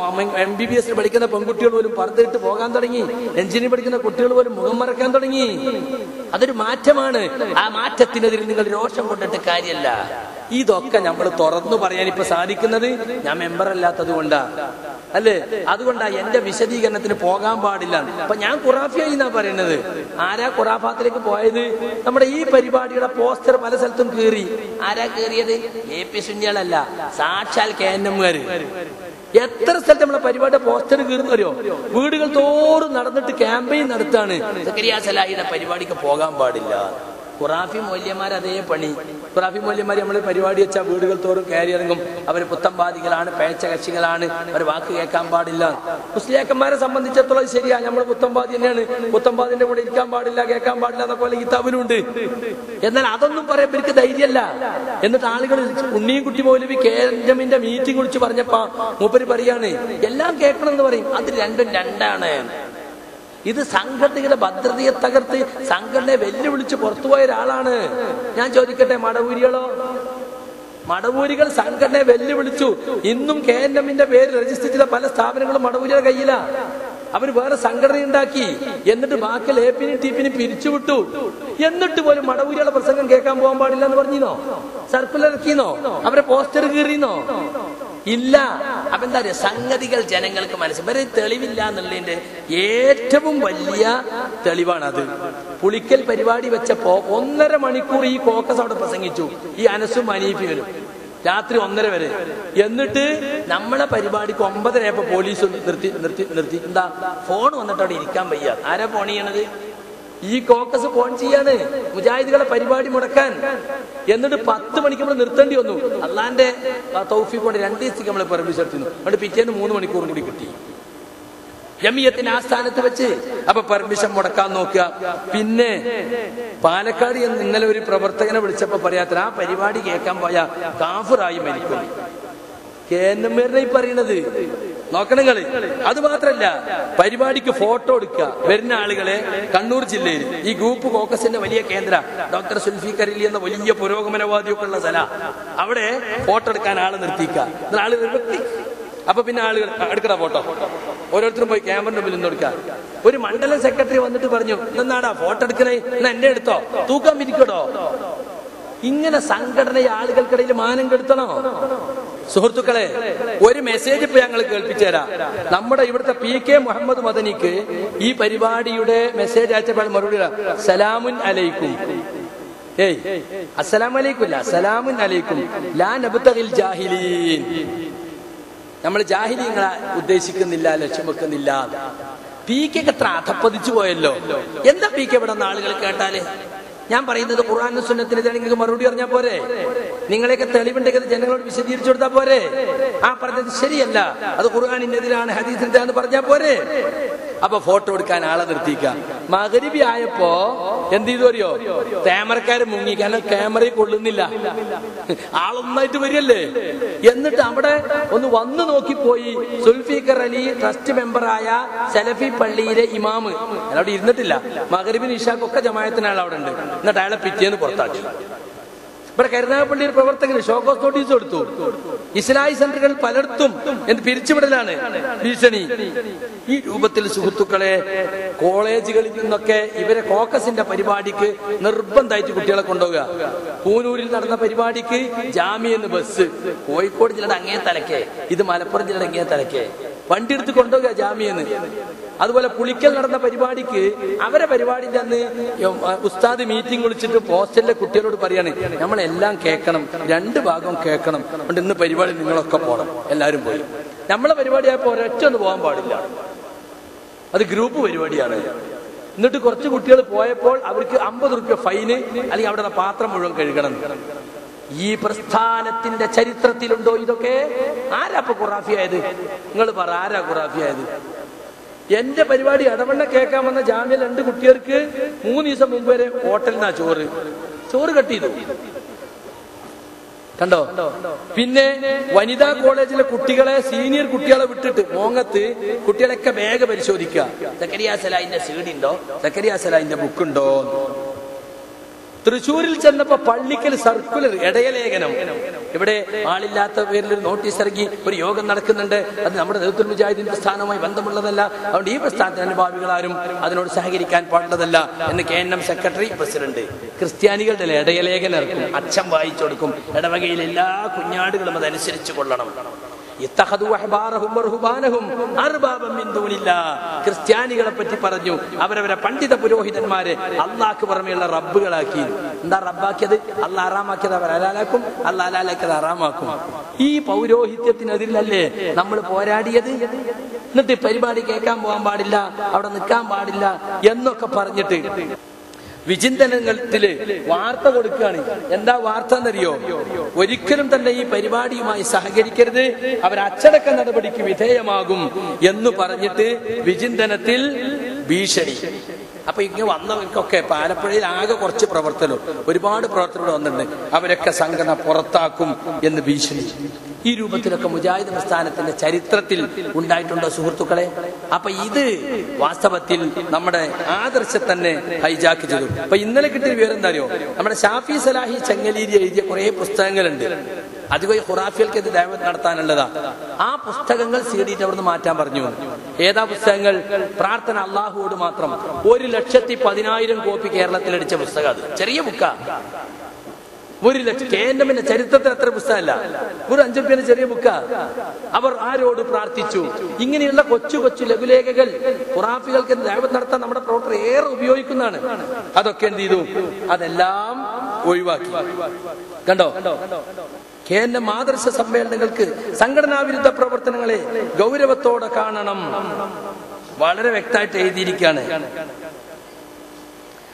S1: എം ബി ബി എസ് പഠിക്കുന്ന പെൺകുട്ടികൾ പോലും പുറത്തിട്ട് പോകാൻ തുടങ്ങി എഞ്ചിനീയർ പഠിക്കുന്ന കുട്ടികൾ പോലും മുഖം മറക്കാൻ തുടങ്ങി അതൊരു മാറ്റമാണ് ആ മാറ്റത്തിനെതിരെ നിങ്ങൾ രോഷം കൊണ്ടിട്ട് കാര്യമല്ല ഇതൊക്കെ നമ്മൾ തുറന്നു പറയാൻ ഇപ്പൊ സാധിക്കുന്നത് ഞാൻ മെമ്പർ അല്ലാത്തത് കൊണ്ടാ അല്ലേ അതുകൊണ്ടാ എന്റെ വിശദീകരണത്തിന് പോകാൻ പാടില്ല അപ്പൊ ഞാൻ ഖുറാഫിയായി എന്നാ പറയുന്നത് ആരാ ഖുറാഫാത്തിലേക്ക് പോയത് നമ്മുടെ ഈ പരിപാടിയുടെ പോസ്റ്റർ പല സ്ഥലത്തും കീറി ആരാ കീറിയത് എ പി സുന്യാളല്ല സാക്ഷാൽ കെ എൻ എമ്മുകാര് എത്ര സ്ഥലത്ത് നമ്മളെ പരിപാടിയുടെ പോസ്റ്റർ കീറുന്നവരോ വീടുകൾ തോറും നടന്നിട്ട് ക്യാമ്പയിൻ നടത്താണ് സക്കരിയ സലാഹിയുടെ പരിപാടിക്ക് പോകാൻ പാടില്ല ഖുറാഫി മൂല്യന്മാർ അതേ പണി ഖുറാഫി മൂല്യന്മാർ നമ്മൾ പരിപാടി വെച്ചാൽ വീടുകൾ തോറും കയറി ഇറങ്ങും അവർ പുത്തംവാദികളാണ് പേച്ച കക്ഷികളാണ് അവർ വാക്ക് കേൾക്കാൻ പാടില്ല മുസ്ലിയാക്കന്മാരെ സംബന്ധിച്ചിടത്തോളം ഇത് ശരിയാ നമ്മൾ പുത്തംവാദി തന്നെയാണ് പുത്തംവാദിന്റെ കൂടെ ഇരിക്കാൻ പാടില്ല കേൾക്കാൻ പാടില്ല എന്നൊക്കെ പോലെ കിതാബിലുണ്ട് എന്നാൽ അതൊന്നും പറയാൻ ഇവർക്ക് ധൈര്യമല്ല എന്നിട്ട് ആളുകൾ ഉണ്ണിയും കുട്ടി മൗലവി കേന്ദ്രമിന്റെ മീറ്റിംഗ് വിളിച്ച് പറഞ്ഞപ്പോ മൂപ്പര് പറയാണ് എല്ലാം കേൾക്കണം എന്ന് പറയും അത് രണ്ടും രണ്ടാണ് ഇത് സംഘടനയുടെ ഭദ്രതയെ തകർത്ത് സംഘടനയെ വെല്ലുവിളിച്ച് പുറത്തുപോയ ഒരാളാണ് ഞാൻ ചോദിക്കട്ടെ മടവൂരികളോ മടവൂരികൾ സംഘടനയെ വെല്ലുവിളിച്ചു ഇന്നും കെ എൻ എമ്മിന്റെ പേര് രജിസ്റ്റർ ചെയ്ത പല സ്ഥാപനങ്ങളും മടവൂരിയുടെ കയ്യിലാ അവർ വേറെ സംഘടന ഉണ്ടാക്കി എന്നിട്ട് ബാക്കി ലേപ്പിനും ടീപ്പിനും പിരിച്ചുവിട്ടു എന്നിട്ട് പോലും മടവൂരിയുടെ പ്രസംഗം കേൾക്കാൻ പോകാൻ പാടില്ല എന്ന് പറഞ്ഞിനോ സർക്കുലർ ഇറക്കിന്നോ അവരെ പോസ്റ്റർ കീറിന്നോ ഇല്ല അപ്പൊ എന്താ പറയുക സംഗതികൾ ജനങ്ങൾക്ക് മനസ്സിൽ ഇവരെ തെളിവില്ല എന്നുള്ളതിന്റെ ഏറ്റവും വലിയ തെളിവാണ് അത് പുളിക്കൽ പരിപാടി വെച്ചപ്പോ ഒന്നര മണിക്കൂർ ഈ കോക്കസ് അവിടെ പ്രസംഗിച്ചു ഈ അനസും അനീഫിവരും രാത്രി ഒന്നര വരെ എന്നിട്ട് നമ്മളെ പരിപാടിക്ക് ഒമ്പതരയപ്പോ പോലീസ് നിർത്തി നിർത്തി നിർത്തി എന്താ ഫോൺ വന്നിട്ട് അവിടെ ഇരിക്കാൻ വയ്യ ആരാ ഫോൺ ചെയ്യണത് ഈ കോക്കസ് ഫോൺ ചെയ്യാണ് മുജാഹിദുകളെ പരിപാടി മുടക്കാൻ എന്നിട്ട് പത്ത് മണിക്ക് നമ്മൾ നിർത്തേണ്ടി വന്നു അള്ളാന്റെ തൗഫീഖ് കൊണ്ട് രണ്ട് ദിവസത്തേക്ക് നമ്മൾ പെർമിഷൻ എടുത്തിരുന്നു അതുകൊണ്ട് പിറ്റേന്ന് മൂന്ന് മണിക്കൂറും കൂടി കിട്ടി ജമിയത്തിന്റെ ആസ്ഥാനത്ത് വെച്ച് അപ്പൊ പെർമിഷൻ മുടക്കാൻ നോക്കുക പിന്നെ പാലക്കാട് എന്ന് ഇന്നലെ ഒരു പ്രവർത്തകനെ വിളിച്ചപ്പോ പറയാത്ര ആ പരിപാടി കേൾക്കാൻ പോയ കാഫറായി മരിക്കും കേന്നമ്മേരനെ ഈ പറയണത് നോക്കണങ്ങള് അത് മാത്രല്ല പരിപാടിക്ക് ഫോട്ടോ എടുക്കുക വരുന്ന ആളുകളെ കണ്ണൂർ ജില്ലയിൽ ഈ ഗ്രൂപ്പ് കോക്കസിന്റെ വലിയ കേന്ദ്ര ഡോക്ടർ സുൽഫിക്കർ അലി എന്ന വലിയ പുരോഗമനവാദിയൊക്കെ ഉള്ള സ്ഥല അവിടെ ഫോട്ടോ എടുക്കാൻ ആള് നിർത്തിക്കുക എന്നിട്ട് ആള് വരുമ്പോ ക്ലിക്ക്. അപ്പൊ പിന്നെ ആളുകൾ എടുക്കണ ഫോട്ടോ ഓരോരുത്തരും പോയി ക്യാമറ മുമ്പിൽ നിന്ന് കൊടുക്കുക ഒരു മണ്ഡലം സെക്രട്ടറി വന്നിട്ട് പറഞ്ഞു എന്നാടാ ഫോട്ടോ എടുക്കണേ എന്നാ എന്നെ എടുത്തോ തൂക്കാൻ ഇരിക്കടോ ഇങ്ങനെ സംഘടന ആളുകൾക്കിടയിൽ മാനം കെടുത്തണോ സുഹൃത്തുക്കളെ ഒരു മെസ്സേജ് ഇപ്പൊ ഞങ്ങൾ കേൾപ്പിച്ചു തരാം നമ്മുടെ ഇവിടുത്തെ പി കെ മുഹമ്മദ് മദനിക്ക് ഈ പരിപാടിയുടെ മെസ്സേജ് അയച്ചപ്പോൾ മറുപടി ഇടാം. സലാമുൻ അലൈക്കും ഏയ് അസ്സലാം അലൈക്കും അല്ല സലാമുൻ അലൈക്കും ലാ നബ്തഗിൽ ജാഹിലീൻ നമ്മൾ ജാഹിലീങ്ങളെ ഉദ്ദേശിക്കുന്നില്ല ലക്ഷ്യം വെക്കുന്നില്ല പി കെ എത്ര അധപ്പതിച്ചു പോയല്ലോ എന്താ പി കെ ഇവിടെ ആളുകൾ കേട്ടാല് ഞാൻ പറയുന്നത് ഖുർആാനും സുന്നത്തിനെതിരെ നിങ്ങൾക്ക് മറുപടി പറഞ്ഞാൽ പോരെ നിങ്ങളെയൊക്കെ തെളിവുണ്ടെങ്കിൽ അത് ജനങ്ങളോട് വിശദീകരിച്ചു കൊടുത്താൽ പോരെ ആ പറഞ്ഞത് ശരിയല്ല അത് ഖുർആാനിനെതിരാണ് ഹദീസിനെതിരാന്ന് പറഞ്ഞാൽ പോരെ അപ്പൊ ഫോട്ടോ എടുക്കാൻ ആളെ നിർത്തിക്ക മകരിബി ആയപ്പോ എന്ത് ചെയ്തു അറിയോ ക്യാമറക്കാര് മുങ്ങി കാരണം ക്യാമറയിൽ കൊള്ളുന്നില്ല ആളൊന്നായിട്ട് വരികയല്ലേ എന്നിട്ട് അവിടെ ഒന്ന് വന്നു നോക്കിപ്പോയി സുൽഫീഖർ അലി ട്രസ്റ്റ് മെമ്പറായ സലഫി പള്ളിയിലെ ഇമാമ് അയാൾ അവിടെ ഇരുന്നിട്ടില്ല മകരിബിന് ഇഷാക്കൊക്കെ ജമായത്തിനാൾ അവിടെ ഉണ്ട് എന്നിട്ട് അയാളെ പിറ്റേന്ന് പുറത്താക്കി ഇവിടെ കരുനാഗപ്പള്ളിയിൽ പ്രവർത്തകന് ഷോക്കോസ് നോട്ടീസ് കൊടുത്തു ഇസ്ലായി സെന്ററുകൾ പലയിടത്തും എന്ത് പിരിച്ചുവിടലാണ് ഭീഷണി ഈ രൂപത്തിൽ സുഹൃത്തുക്കളെ കോളേജുകളിൽ നിന്നൊക്കെ ഇവരെ കോക്കസിന്റെ പരിപാടിക്ക് നിർബന്ധമായിട്ട് കുട്ടികളെ കൊണ്ടുപോവുക പൂനൂരിൽ നടന്ന പരിപാടിക്ക് ജാമ്യെന്ന് ബസ് കോഴിക്കോട് ജില്ലയുടെ അങ്ങേ തലക്കേ ഇത് മലപ്പുറം ജില്ലയുടെ അങ്ങേ തലക്കേ വണ്ടി എടുത്ത് കൊണ്ടുപോവുക ജാമ്യെന്ന് അതുപോലെ പുളിക്കൽ നടന്ന പരിപാടിക്ക് അവരെ പരിപാടിന്റെ അന്ന് ഉസ്താദ് മീറ്റിംഗ് വിളിച്ചിട്ട് ഹോസ്റ്റലിലെ കുട്ടികളോട് പറയാണ് നമ്മളെല്ലാം കേൾക്കണം രണ്ട് ഭാഗം കേൾക്കണം അതുകൊണ്ട് ഇന്ന് പരിപാടി നിങ്ങളൊക്കെ പോകണം എല്ലാവരും പോയി നമ്മളെ പരിപാടിയായപ്പോ ഒരൊറ്റ ഒന്ന് പോകാൻ പാടില്ല അത് ഗ്രൂപ്പ് പരിപാടിയാണ് എന്നിട്ട് കുറച്ച് കുട്ടികൾ പോയപ്പോൾ അവർക്ക് അമ്പത് റുപ്യ ഫൈന് അല്ലെങ്കിൽ അവിടെ പാത്രം മുഴുവൻ കഴുകണം ഈ പ്രസ്ഥാനത്തിന്റെ ചരിത്രത്തിലുണ്ടോ ഇതൊക്കെ ആരാ ഇപ്പൊ ഖുറാഫിയായത് നിങ്ങൾ പറ ആരാ ഖുറാഫിയായത് എന്റെ പരിപാടി ഇടവണ്ണ കേൾക്കാൻ വന്ന ജാമ്യ രണ്ട് കുട്ടികൾക്ക് മൂന്ന് ദിവസം മുമ്പ് വരെ ഹോട്ടലിൽ നിന്നാ ചോറ് ചോറ് കട്ട് ചെയ്തു കണ്ടോ പിന്നെ വനിതാ കോളേജിലെ കുട്ടികളെ സീനിയർ കുട്ടികളെ വിട്ടിട്ട് മോങ്ങത്ത് കുട്ടികളൊക്കെ ബാഗ് പരിശോധിക്കുക സക്കരിയ സലായിന്റെ സീഡി ഉണ്ടോ സക്കരിയ സലായിന്റെ ബുക്ക് ഉണ്ടോ തൃശൂരിൽ ചെന്നപ്പോ പള്ളിക്കൽ സർക്കുലർ ഇടയലേഖനം ഇവിടെ ആളില്ലാത്ത പേരിൽ ഒരു നോട്ടീസ് ഇറങ്ങി ഒരു യോഗം നടക്കുന്നുണ്ട് അത് നമ്മുടെ നേതൃത്വ മുജാഹിദിന്റെ പ്രസ്ഥാനവുമായി ബന്ധമുള്ളതല്ല അതുകൊണ്ട് ഈ പ്രസ്ഥാനത്തിന് അനുഭാവികളാരും അതിനോട് സഹകരിക്കാൻ പാടുള്ളതല്ല എന്ന് K N M secretary president ക്രിസ്ത്യാനികളുടെ ഇടയലേഖനം ഇറക്കും അച്ഛൻ വായിച്ചു കൊടുക്കും ഇടവകയിലെ എല്ലാ കുഞ്ഞാടുകളും അതനുസരിച്ച് കൊള്ളണം ഇത്തഖദു അഹ്ബാറഹും വറുഹ്ബാനഹും അർബാബം മിൻ ദൂനില്ലാ. ക്രിസ്ത്യാനികളെ പറ്റി പറഞ്ഞു അവരവരെ പണ്ഡിത പുരോഹിതന്മാരെ അള്ളാഹ്ക്ക് പുറമെയുള്ള റബ്ബുകളാക്കി എന്താ റബ്ബാക്കിയത് അള്ളാഹ് ആറാമാക്കിയത് അവർ അലാലാക്കും അള്ളാഹ് അലാലാക്കിയത് ആറാമാക്കും ഈ പൗരോഹിത്യത്തിനെതിരിലല്ലേ നമ്മൾ പോരാടിയത് എന്നിട്ട് പരിപാടി കേൾക്കാൻ പോകാൻ പാടില്ല അവിടെ നിൽക്കാൻ പാടില്ല എന്നൊക്കെ പറഞ്ഞിട്ട് വിചിന്തനത്തില് വാർത്ത കൊടുക്കുകയാണ് എന്താ വാർത്ത എന്നറിയോ ഒരിക്കലും തന്നെ ഈ പരിപാടിയുമായി സഹകരിക്കരുത് അവർ അച്ചടക്ക നടപടിക്ക് വിധേയമാകും എന്ന് പറഞ്ഞിട്ട് വിചിന്തനത്തിൽ ഭീഷണി അപ്പൊ ഇങ്ങനെ വന്നവർക്കൊക്കെ പാലപ്പുഴയിൽ ആകെ കുറച്ച് പ്രവർത്തനം ഒരുപാട് പ്രവർത്തനം ഇവിടെ വന്നിട്ടുണ്ട് അവരൊക്കെ സംഘടന പുറത്താക്കും എന്ന് ഭീഷണി ഈ രൂപത്തിലൊക്കെ മുജാഹിദ് പ്രസ്ഥാനത്തിന്റെ ചരിത്രത്തിൽ ഉണ്ടായിട്ടുണ്ടോ സുഹൃത്തുക്കളെ അപ്പൊ ഇത് വാസ്തവത്തിൽ നമ്മുടെ ആദർശം തന്നെ ഹൈജാക്ക് ചെയ്തു അപ്പൊ ഇന്നലെ കിട്ടിയ വിവരം എന്താ അറിയോ നമ്മുടെ ഷാഫി സലാഹി ചെങ്ങലീരി എഴുതിയ കുറെ പുസ്തകങ്ങളുണ്ട് അതുവഴി ഖുറാഫിയൽക്ക് ഇത് ദൈവം നടത്താനുള്ളതാ ആ പുസ്തകങ്ങൾ സീഡിയിട്ട് അവിടുന്ന് മാറ്റാൻ പറഞ്ഞു ഏതാ പുസ്തകങ്ങൾ പ്രാർത്ഥന അള്ളാഹുവോട് മാത്രം ഒരു ലക്ഷത്തി പതിനായിരം കോപ്പി കേരളത്തിൽ അടിച്ച പുസ്തകം അത് ചെറിയ ബുക്കാ ഒരു ലക്ഷം കെ എൻ എമ്മിന്റെ ചരിത്രത്തിൽ അത്ര പുസ്തകമല്ല ഒരു അഞ്ചു റുപ്യന്റെ ചെറിയ ബുക്കാ അവർ ആരോട് പ്രാർത്ഥിച്ചു ഇങ്ങനെയുള്ള കൊച്ചു കൊച്ചു ലഘുലേഖകൾ ഖുറാഫികൾക്ക് ദൈവം നടത്താൻ നമ്മുടെ പ്രവർത്തകർ ഏറെ ഉപയോഗിക്കുന്നതാണ് അതൊക്കെ എന്ത് ചെയ്തു അതെല്ലാം ഒഴിവാക്കി കണ്ടോ കെ എൻ എം ആദർശ സമ്മേളനങ്ങൾക്ക് സംഘടനാ വിരുദ്ധ പ്രവർത്തനങ്ങളെ ഗൗരവത്തോടെ കാണണം വളരെ വ്യക്തമായിട്ട് എഴുതിയിരിക്കുകയാണ്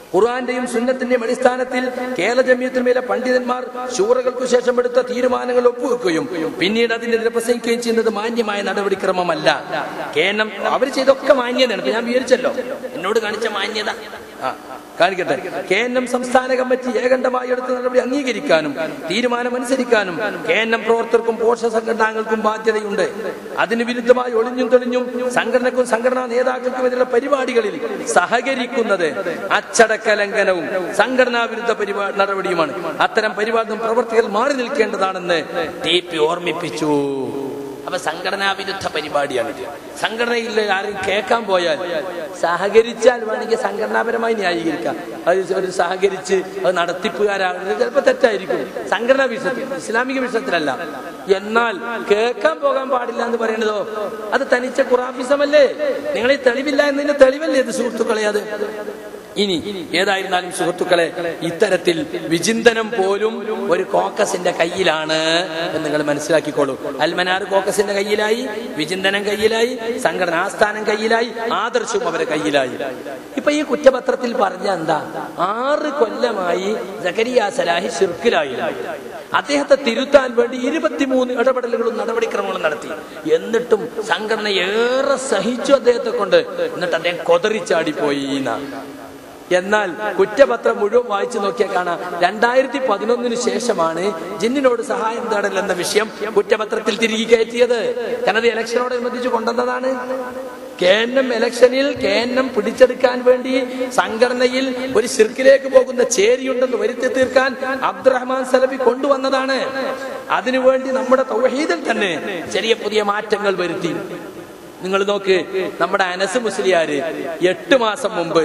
S1: ഖുർആന്റെയും സുന്നത്തിന്റെയും അടിസ്ഥാനത്തിൽ കേരള ജമിയത്തിന്മേലെ പണ്ഡിതന്മാർ ശൂറകൾക്കു ശേഷം എടുത്ത തീരുമാനങ്ങൾ ഒപ്പുവെക്കുകയും പിന്നീട് അതിനെതിരെ പ്രസംഗിക്കുകയും ചെയ്യുന്നത് മാന്യമായ നടപടിക്രമമല്ല കേനം അവർ ചെയ്തൊക്കെ മാന്യതയാണ് ഇപ്പൊ ഞാൻ വിവരിച്ചല്ലോ എന്നോട് കാണിച്ച മാന്യത ആ കാണിക്കട്ടെ കെ എൻ എം സംസ്ഥാന കമ്മിറ്റി ഏകണ്ഠമായി എടുത്ത നടപടി അംഗീകരിക്കാനും തീരുമാനം അനുസരിക്കാനും കെ എൻ എം പ്രവർത്തകർക്കും പോഷക സംഘടനകൾക്കും ബാധ്യതയുണ്ട് അതിന് വിരുദ്ധമായി ഒളിഞ്ഞും തെളിഞ്ഞും സംഘടനക്കും സംഘടനാ നേതാക്കൾക്കും എതിരെ പരിപാടികളിൽ സഹകരിക്കുന്നത് അച്ചടക്ക ലംഘനവും സംഘടനാ വിരുദ്ധ പരിപാ നടപടിയുമാണ് അത്തരം പരിപാടി പ്രവർത്തികൾ മാറി നിൽക്കേണ്ടതാണെന്ന് ടി പി ഓർമ്മിപ്പിച്ചു അപ്പൊ സംഘടനാ വിരുദ്ധ പരിപാടിയാണ് ഇത്. സംഘടനയിൽ ആരും കേൾക്കാൻ പോയാൽ സഹകരിച്ചാൽ വേണമെങ്കിൽ സംഘടനാപരമായി ന്യായീകരിക്കാം അത് ഒരു സഹകരിച്ച് അത് നടത്തിപ്പുകാരാകുന്നത് ചിലപ്പോൾ തെറ്റായിരിക്കും സംഘടനാ വിഷയത്തിൽ ഇസ്ലാമിക വിഷയത്തിലല്ല എന്നാൽ കേൾക്കാൻ പോകാൻ പാടില്ല എന്ന് പറയുന്നതോ അത് തനിച്ച ഖുറാഫിസമല്ലേ നിങ്ങൾ ഈ തെളിവില്ല എന്നതിന്റെ തെളിവല്ലേ ഇത് സുഹൃത്തുക്കളെ അത് ഇനി ഏതായിരുന്നാലും സുഹൃത്തുക്കളെ ഇത്തരത്തിൽ വിചിന്തനം പോലും ഒരു കോക്കസിന്റെ കയ്യിലാണ് എന്ന് നിങ്ങൾ മനസ്സിലാക്കിക്കോളൂ അൽമനാർ കോക്കസിന്റെ കയ്യിലായി വിചിന്തനം കയ്യിലായി സംഘടന ആസ്ഥാനം കയ്യിലായി ആദർശവും അവരെ കയ്യിലായി ഇപ്പൊ ഈ കുറ്റപത്രത്തിൽ പറഞ്ഞ എന്താ ആറ് കൊല്ലമായി ജക്കരിയ സലാഹി ഷിർക്കിലായി അദ്ദേഹത്തെ തിരുത്താൻ വേണ്ടി ഇരുപത്തിമൂന്ന് ഇടപെടലുകളും നടപടിക്രമങ്ങളും നടത്തി എന്നിട്ടും സംഘടന ഏറെ സഹിച്ചു അദ്ദേഹത്തെ കൊണ്ട് എന്നിട്ട് അദ്ദേഹം കൊതറിച്ചാടിപ്പോയി എന്നാ എന്നാൽ കുറ്റപത്രം മുഴുവൻ വായിച്ചു നോക്കിയാൽ കാണാം രണ്ടായിരത്തി പതിനൊന്നിന് ശേഷമാണ് ജിന്നിനോട് സഹായം തേടൽ എന്ന വിഷയം കുറ്റപത്രത്തിൽ തിരികെ കയറ്റിയത് കാരണം അത് ഇലക്ഷനോടനുബന്ധിച്ച് കൊണ്ടുവന്നതാണ് കെ എൻ എം ഇലക്ഷനിൽ കെ എൻ എം പിടിച്ചെടുക്കാൻ വേണ്ടി സംഘടനയിൽ ഒരു സിർക്കിലേക്ക് പോകുന്ന ചേരിയുണ്ടെന്ന് വരുത്തി തീർക്കാൻ അബ്ദുറഹ്മാൻ സലഫി കൊണ്ടുവന്നതാണ് അതിനുവേണ്ടി നമ്മുടെ തൗഹീദിൽ തന്നെ ചെറിയ പുതിയ മാറ്റങ്ങൾ വരുത്തി നിങ്ങൾ നോക്ക് നമ്മുടെ അനസ് മുസ്ലിയാര് എട്ട് മാസം മുമ്പ്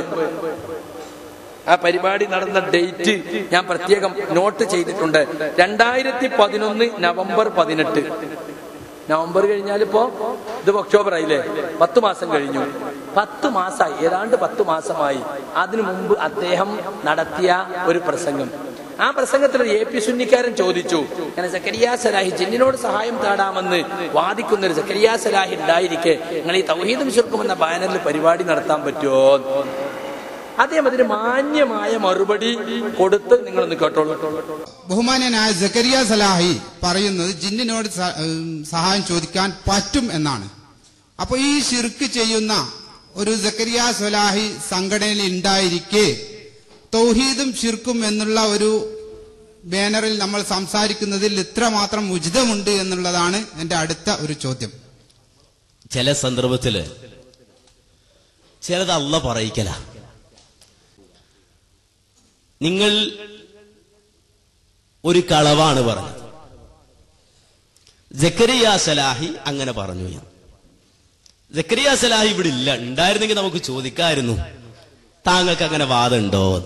S1: ആ പരിപാടി നടന്ന ഡേറ്റ് ഞാൻ പ്രത്യേകം നോട്ട് ചെയ്തിട്ടുണ്ട് രണ്ടായിരത്തി പതിനൊന്ന് നവംബർ പതിനെട്ട് നവംബർ കഴിഞ്ഞാൽ ഇപ്പോ ഇത് ഒക്ടോബർ ആയില്ലേ പത്ത് മാസം കഴിഞ്ഞു പത്ത് മാസമായി ഏതാണ്ട് പത്ത് മാസമായി അതിനു മുമ്പ് അദ്ദേഹം നടത്തിയ ഒരു പ്രസംഗം ആ പ്രസംഗത്തിൽ ഒരു എ പി സുന്നിക്കാരൻ ചോദിച്ചു അങ്ങനെ സക്കരിയ സലാഹി ജിന്നിനോട് സഹായം തേടാമെന്ന് വാദിക്കുന്ന ഒരു സക്കരിയ സലാഹി ഉണ്ടായിരിക്കെ നിങ്ങൾ ഈ തൗഹീദും ശുർക്കും എന്ന ബാനറിൽ പരിപാടി നടത്താൻ പറ്റുമോ അദ്ദേഹം അതിന് മാന്യമായ മറുപടി കൊടുത്ത് നിങ്ങളൊന്ന് കേട്ടോളൂ
S3: ബഹുമാന്യനായ ജക്കരിയ സലാഹി പറയുന്നത് ജിന്നിനോട് സ- ഉം, സഹായം ചോദിക്കാൻ പറ്റും എന്നാണ് അപ്പൊ ഈ ഷിർക്ക് ചെയ്യുന്ന ഒരു ജക്കരിയ സലാഹി സംഘടനയിൽ ഉണ്ടായിരിക്കെ തൗഹീദും ഷിർക്കും എന്നുള്ള ഒരു ബാനറിൽ നമ്മൾ സംസാരിക്കുന്നതിൽ ഇത്രമാത്രം ഉചിതമുണ്ട് എന്നുള്ളതാണ് എന്റെ അടുത്ത ഒരു ചോദ്യം
S4: ചില സന്ദർഭത്തില് ചിലത് അല്ല പറയിക്കല നിങ്ങൾ ഒരു കളവാണ് പറഞ്ഞത് ജക്കരിയ സലാഹി അങ്ങനെ പറഞ്ഞു എന്ന്. ജക്കരിയ സലാഹി ഇവിടെ ഇല്ല ഉണ്ടായിരുന്നെങ്കിൽ നമുക്ക് ചോദിക്കായിരുന്നു താങ്കൾക്ക് അങ്ങനെ വാദമുണ്ടോ എന്ന്.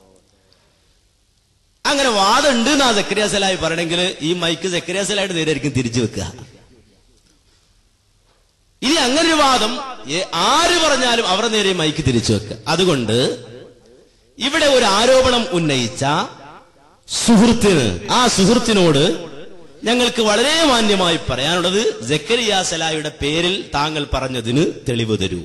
S4: അങ്ങനെ വാദമുണ്ട് എന്നാ ജക്കരിയ സലാഹി പറയണമെങ്കിൽ ഈ മൈക്ക് ജക്കരിയ സലാഹിയുടെ നേരെയായിരിക്കും തിരിച്ചു വെക്കുക ഇനി അങ്ങനെ ഒരു വാദം ഏ- ആര് പറഞ്ഞാലും അവരുടെ നേരെ മൈക്ക് തിരിച്ചു വെക്കുക അതുകൊണ്ട് ഇവിടെ ഒരു ആരോപണം ഉന്നയിച്ച സുഹൃത്തിന് ആ സുഹൃത്തിനോട് ഞങ്ങൾക്ക് വളരെ മാന്യമായി പറയാനുള്ളത് ജക്കരിയ സലായുടെ പേരിൽ താങ്കൾ പറഞ്ഞതിന് തെളിവ് തരൂ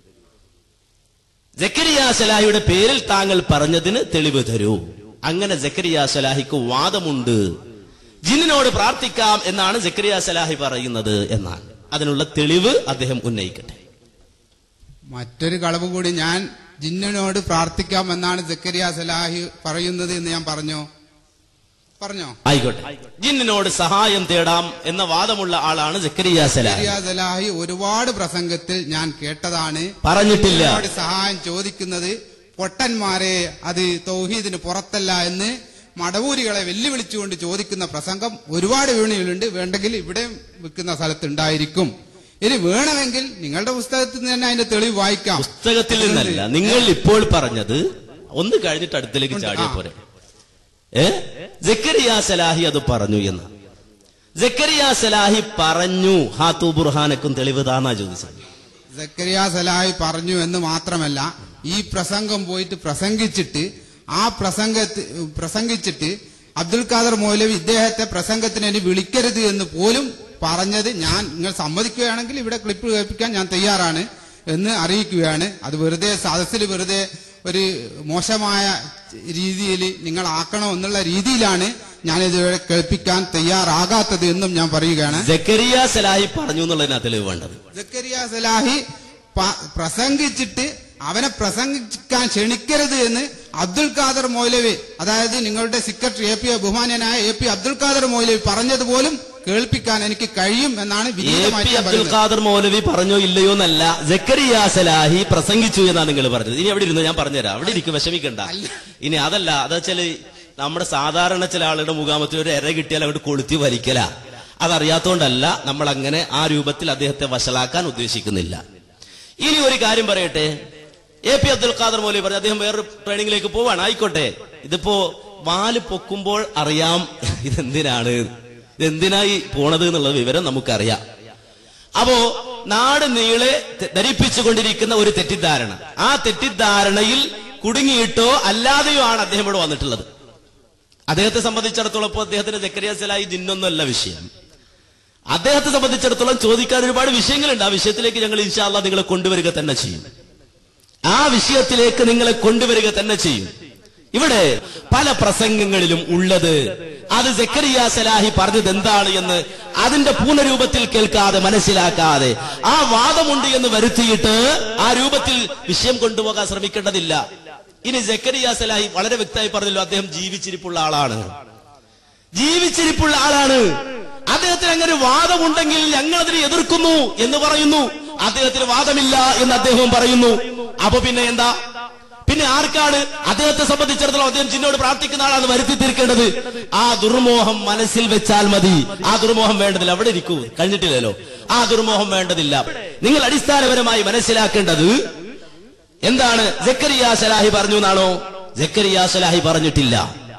S4: ജക്കരിയ സലാഹിയുടെ പേരിൽ താങ്കൾ പറഞ്ഞതിന് തെളിവ് തരൂ അങ്ങനെ ജക്കരിയ സലാഹിക്ക് വാദമുണ്ട് ജിന്നിനോട് പ്രാർത്ഥിക്കാം എന്നാണ് ജക്കരിയ സലാഹി പറയുന്നത് എന്നാണ് അതിനുള്ള തെളിവ് അദ്ദേഹം ഉന്നയിക്കട്ടെ
S3: മറ്റൊരു കളവ് കൂടി ഞാൻ ജിന്നിനോട് പ്രാർത്ഥിക്കാം എന്നാണ് ജക്കരിയ സലാഹി പറയുന്നത് എന്ന് ഞാൻ പറഞ്ഞോ പറഞ്ഞോ
S4: ആയിക്കോട്ടെ ജിന്നിനോട് സഹായം തേടാം എന്ന വാദമുള്ള ആളാണ് ജക്കരിയ സലാഹി
S3: ജക്കരിയ സലാഹി ഒരുപാട് പ്രസംഗത്തിൽ ഞാൻ കേട്ടതാണ്
S4: പറഞ്ഞിട്ടില്ല
S3: ജിന്നിനോട് സഹായം ചോദിക്കുന്നത് പൊട്ടന്മാരെ അത് തൗഹീദിന് പുറത്തല്ല എന്ന് മടവൂരികളെ വെല്ലുവിളിച്ചുകൊണ്ട് ചോദിക്കുന്ന പ്രസംഗം ഒരുപാട് വീണുകളുണ്ട് വേണ്ടെങ്കിൽ ഇവിടെ വെക്കുന്ന സ്ഥലത്ത് ഉണ്ടായിരിക്കും ഇനി വേണമെങ്കിൽ നിങ്ങളുടെ പുസ്തകത്തിൽ നിന്ന് തന്നെ അതിന്റെ തെളിവ് വായിക്കാം
S4: പുസ്തകത്തിൽ നിന്നല്ല നിങ്ങൾ ഇപ്പോൾ പറഞ്ഞത് ഒന്ന് കഴിഞ്ഞിട്ട് അടുത്തേക്ക്
S3: ഉണ്ട്.
S4: ചാടിയ
S3: ആ.
S4: പോരെ ഏ ജക്കരിയ സലാഹി അത് പറഞ്ഞു എന്ന് ജക്കരിയ സലാഹി പറഞ്ഞു ഹാത്തു ബുർഹാനക്കും തെളിവ് താന്നാ ചോദിച്ചത്
S3: സക്കരിയ സലാഹി പറഞ്ഞു എന്ന് മാത്രമല്ല ഈ പ്രസംഗം പോയിട്ട് പ്രസംഗിച്ചിട്ട് ആ പ്രസംഗത്ത് പ്രസംഗിച്ചിട്ട് അബ്ദുൽ ഖാദർ മൗലവി ഇദ്ദേഹത്തെ പ്രസംഗത്തിന് ഇനി വിളിക്കരുത് എന്ന് പോലും പറഞ്ഞത് ഞാൻ നിങ്ങൾ സമ്മതിക്കുകയാണെങ്കിൽ ഇവിടെ ക്ലിപ്പ് കേൾപ്പിക്കാൻ ഞാൻ തയ്യാറാണ് എന്ന് അറിയിക്കുകയാണ് അത് വെറുതെ സദസ്സിൽ വെറുതെ ഒരു മോശമായ രീതിയിൽ നിങ്ങൾ ആക്കണോ എന്നുള്ള രീതിയിലാണ് ഞാനിതുവരെ കേൾപ്പിക്കാൻ തയ്യാറാകാത്തത് എന്നും ഞാൻ പറയുകയാണ്
S4: ജക്കരിയ സലാഹി പറഞ്ഞു എന്നുള്ളതിനാ തെളിവ് വേണ്ടത്
S3: സക്കരിയ സലാഹി പ- പ്രസംഗിച്ചിട്ട് അവനെ പ്രസംഗിക്കാൻ ക്ഷണിക്കരുത് എന്ന് അബ്ദുൽ ഖാദർ മൗലവി അതായത് നിങ്ങളുടെ സെക്രട്ടറി എ പി ബഹുമാന്യനായ എ പി അബ്ദുൽ ഖാദർ മൗലവി പറഞ്ഞത് പോലും കേൾപ്പിക്കാൻ എനിക്ക് കഴിയും എന്നാണ്
S4: എ പി
S3: വിനീതമായിട്ട് ഞാൻ
S4: അബ്ദുൽ
S3: പറയുന്നത്
S4: ഖാദർ മൗലവി പറഞ്ഞോ ഇല്ലയോ എന്നല്ല ജക്കരിയ സലാഹി പ്രസംഗിച്ചു എന്നാണ് നിങ്ങൾ പറഞ്ഞത് ഇനി അവിടെ ഇരുന്നു ഞാൻ പറഞ്ഞുതരാം അവിടെ ഇരിക്കും വിഷമിക്കണ്ട ഇനി അതല്ല അതാ വെച്ചാല് നമ്മുടെ സാധാരണ ചില ആളുടെ മുഖാമത്തിൽ ഒരു എര കിട്ടിയാൽ അങ്ങോട്ട് കൊളുത്തി വലിക്കല അതറിയാത്തോണ്ടല്ല നമ്മൾ അങ്ങനെ ആ രൂപത്തിൽ അദ്ദേഹത്തെ വഷളാക്കാൻ ഉദ്ദേശിക്കുന്നില്ല ഇനി ഒരു കാര്യം പറയട്ടെ എ പി അബ്ദുൽ ഖാദർ മൗലവി പറഞ്ഞു അദ്ദേഹം വേറൊരു ട്രെയിനിങ്ങിലേക്ക് പോവാണ് ആയിക്കോട്ടെ ഇതിപ്പോ വാല് പൊക്കുമ്പോൾ അറിയാം ഇതെന്തിനാണ് ഇതെന്തിനായി പോണത് എന്നുള്ള വിവരം നമുക്കറിയാം അപ്പോ നാട് നീളെ തെ- ധരിപ്പിച്ചുകൊണ്ടിരിക്കുന്ന ഒരു തെറ്റിദ്ധാരണ ആ തെറ്റിദ്ധാരണയിൽ കുടുങ്ങിയിട്ടോ അല്ലാതെയോ ആണ് അദ്ദേഹം ഇവിടെ വന്നിട്ടുള്ളത് അദ്ദേഹത്തെ സംബന്ധിച്ചിടത്തോളം ഇപ്പൊ അദ്ദേഹത്തിന്റെ ജക്കരിയാസലായി ജിന്നൊന്നുമല്ല വിഷയം അദ്ദേഹത്തെ സംബന്ധിച്ചിടത്തോളം ചോദിക്കാൻ ഒരുപാട് വിഷയങ്ങളുണ്ട് ആ വിഷയത്തിലേക്ക് ഞങ്ങൾ ഇൻഷാല്ല നിങ്ങളെ കൊണ്ടുവരിക തന്നെ ചെയ്യും ആ വിഷയത്തിലേക്ക് നിങ്ങളെ കൊണ്ടുവരിക തന്നെ ചെയ്യും ഇവിടെ പല പ്രസംഗങ്ങളിലും ഉള്ളത് അത് ജക്കരിയ സലാഹി പറഞ്ഞത് എന്താണ് എന്ന് അതിന്റെ പൂർണ്ണരൂപത്തിൽ കേൾക്കാതെ മനസ്സിലാക്കാതെ ആ വാദമുണ്ട് എന്ന് വരുത്തിയിട്ട് ആ രൂപത്തിൽ വിഷയം കൊണ്ടുപോകാൻ ശ്രമിക്കേണ്ടതില്ല ഇനി ജക്കരിയ സലാഹി വളരെ വ്യക്തമായി പറഞ്ഞല്ലോ അദ്ദേഹം ജീവിച്ചിരിപ്പുള്ള ആളാണ് ജീവിച്ചിരിപ്പുള്ള ആളാണ് അദ്ദേഹത്തിന് അങ്ങനെ വാദമുണ്ടെങ്കിൽ ഞങ്ങൾ അതിനെ എതിർക്കുന്നു എന്ന് പറയുന്നു അദ്ദേഹത്തിന് വാദമില്ല എന്ന് അദ്ദേഹവും പറയുന്നു അപ്പൊ പിന്നെ എന്താ പിന്നെ ആർക്കാണ് അദ്ദേഹത്തെ സംബന്ധിച്ചിടത്തോളം അദ്ദേഹം ചിന്നോട് പ്രാർത്ഥിക്കുന്ന ആളാണ് വരുത്തി തീർക്കേണ്ടത് ആ ദുർമോഹം മനസ്സിൽ വെച്ചാൽ മതി ആ ദുർമോഹം വേണ്ടതില്ല അവിടെ ഇരിക്കൂ കഴിഞ്ഞിട്ടില്ലല്ലോ ആ ദുർമോഹം വേണ്ടതില്ല നിങ്ങൾ അടിസ്ഥാനപരമായി മനസ്സിലാക്കേണ്ടത് എന്താണ് ജക്കരിയ സലാഹി പറഞ്ഞു എന്നാണോ ജക്കരിയ സലാഹി പറഞ്ഞിട്ടില്ല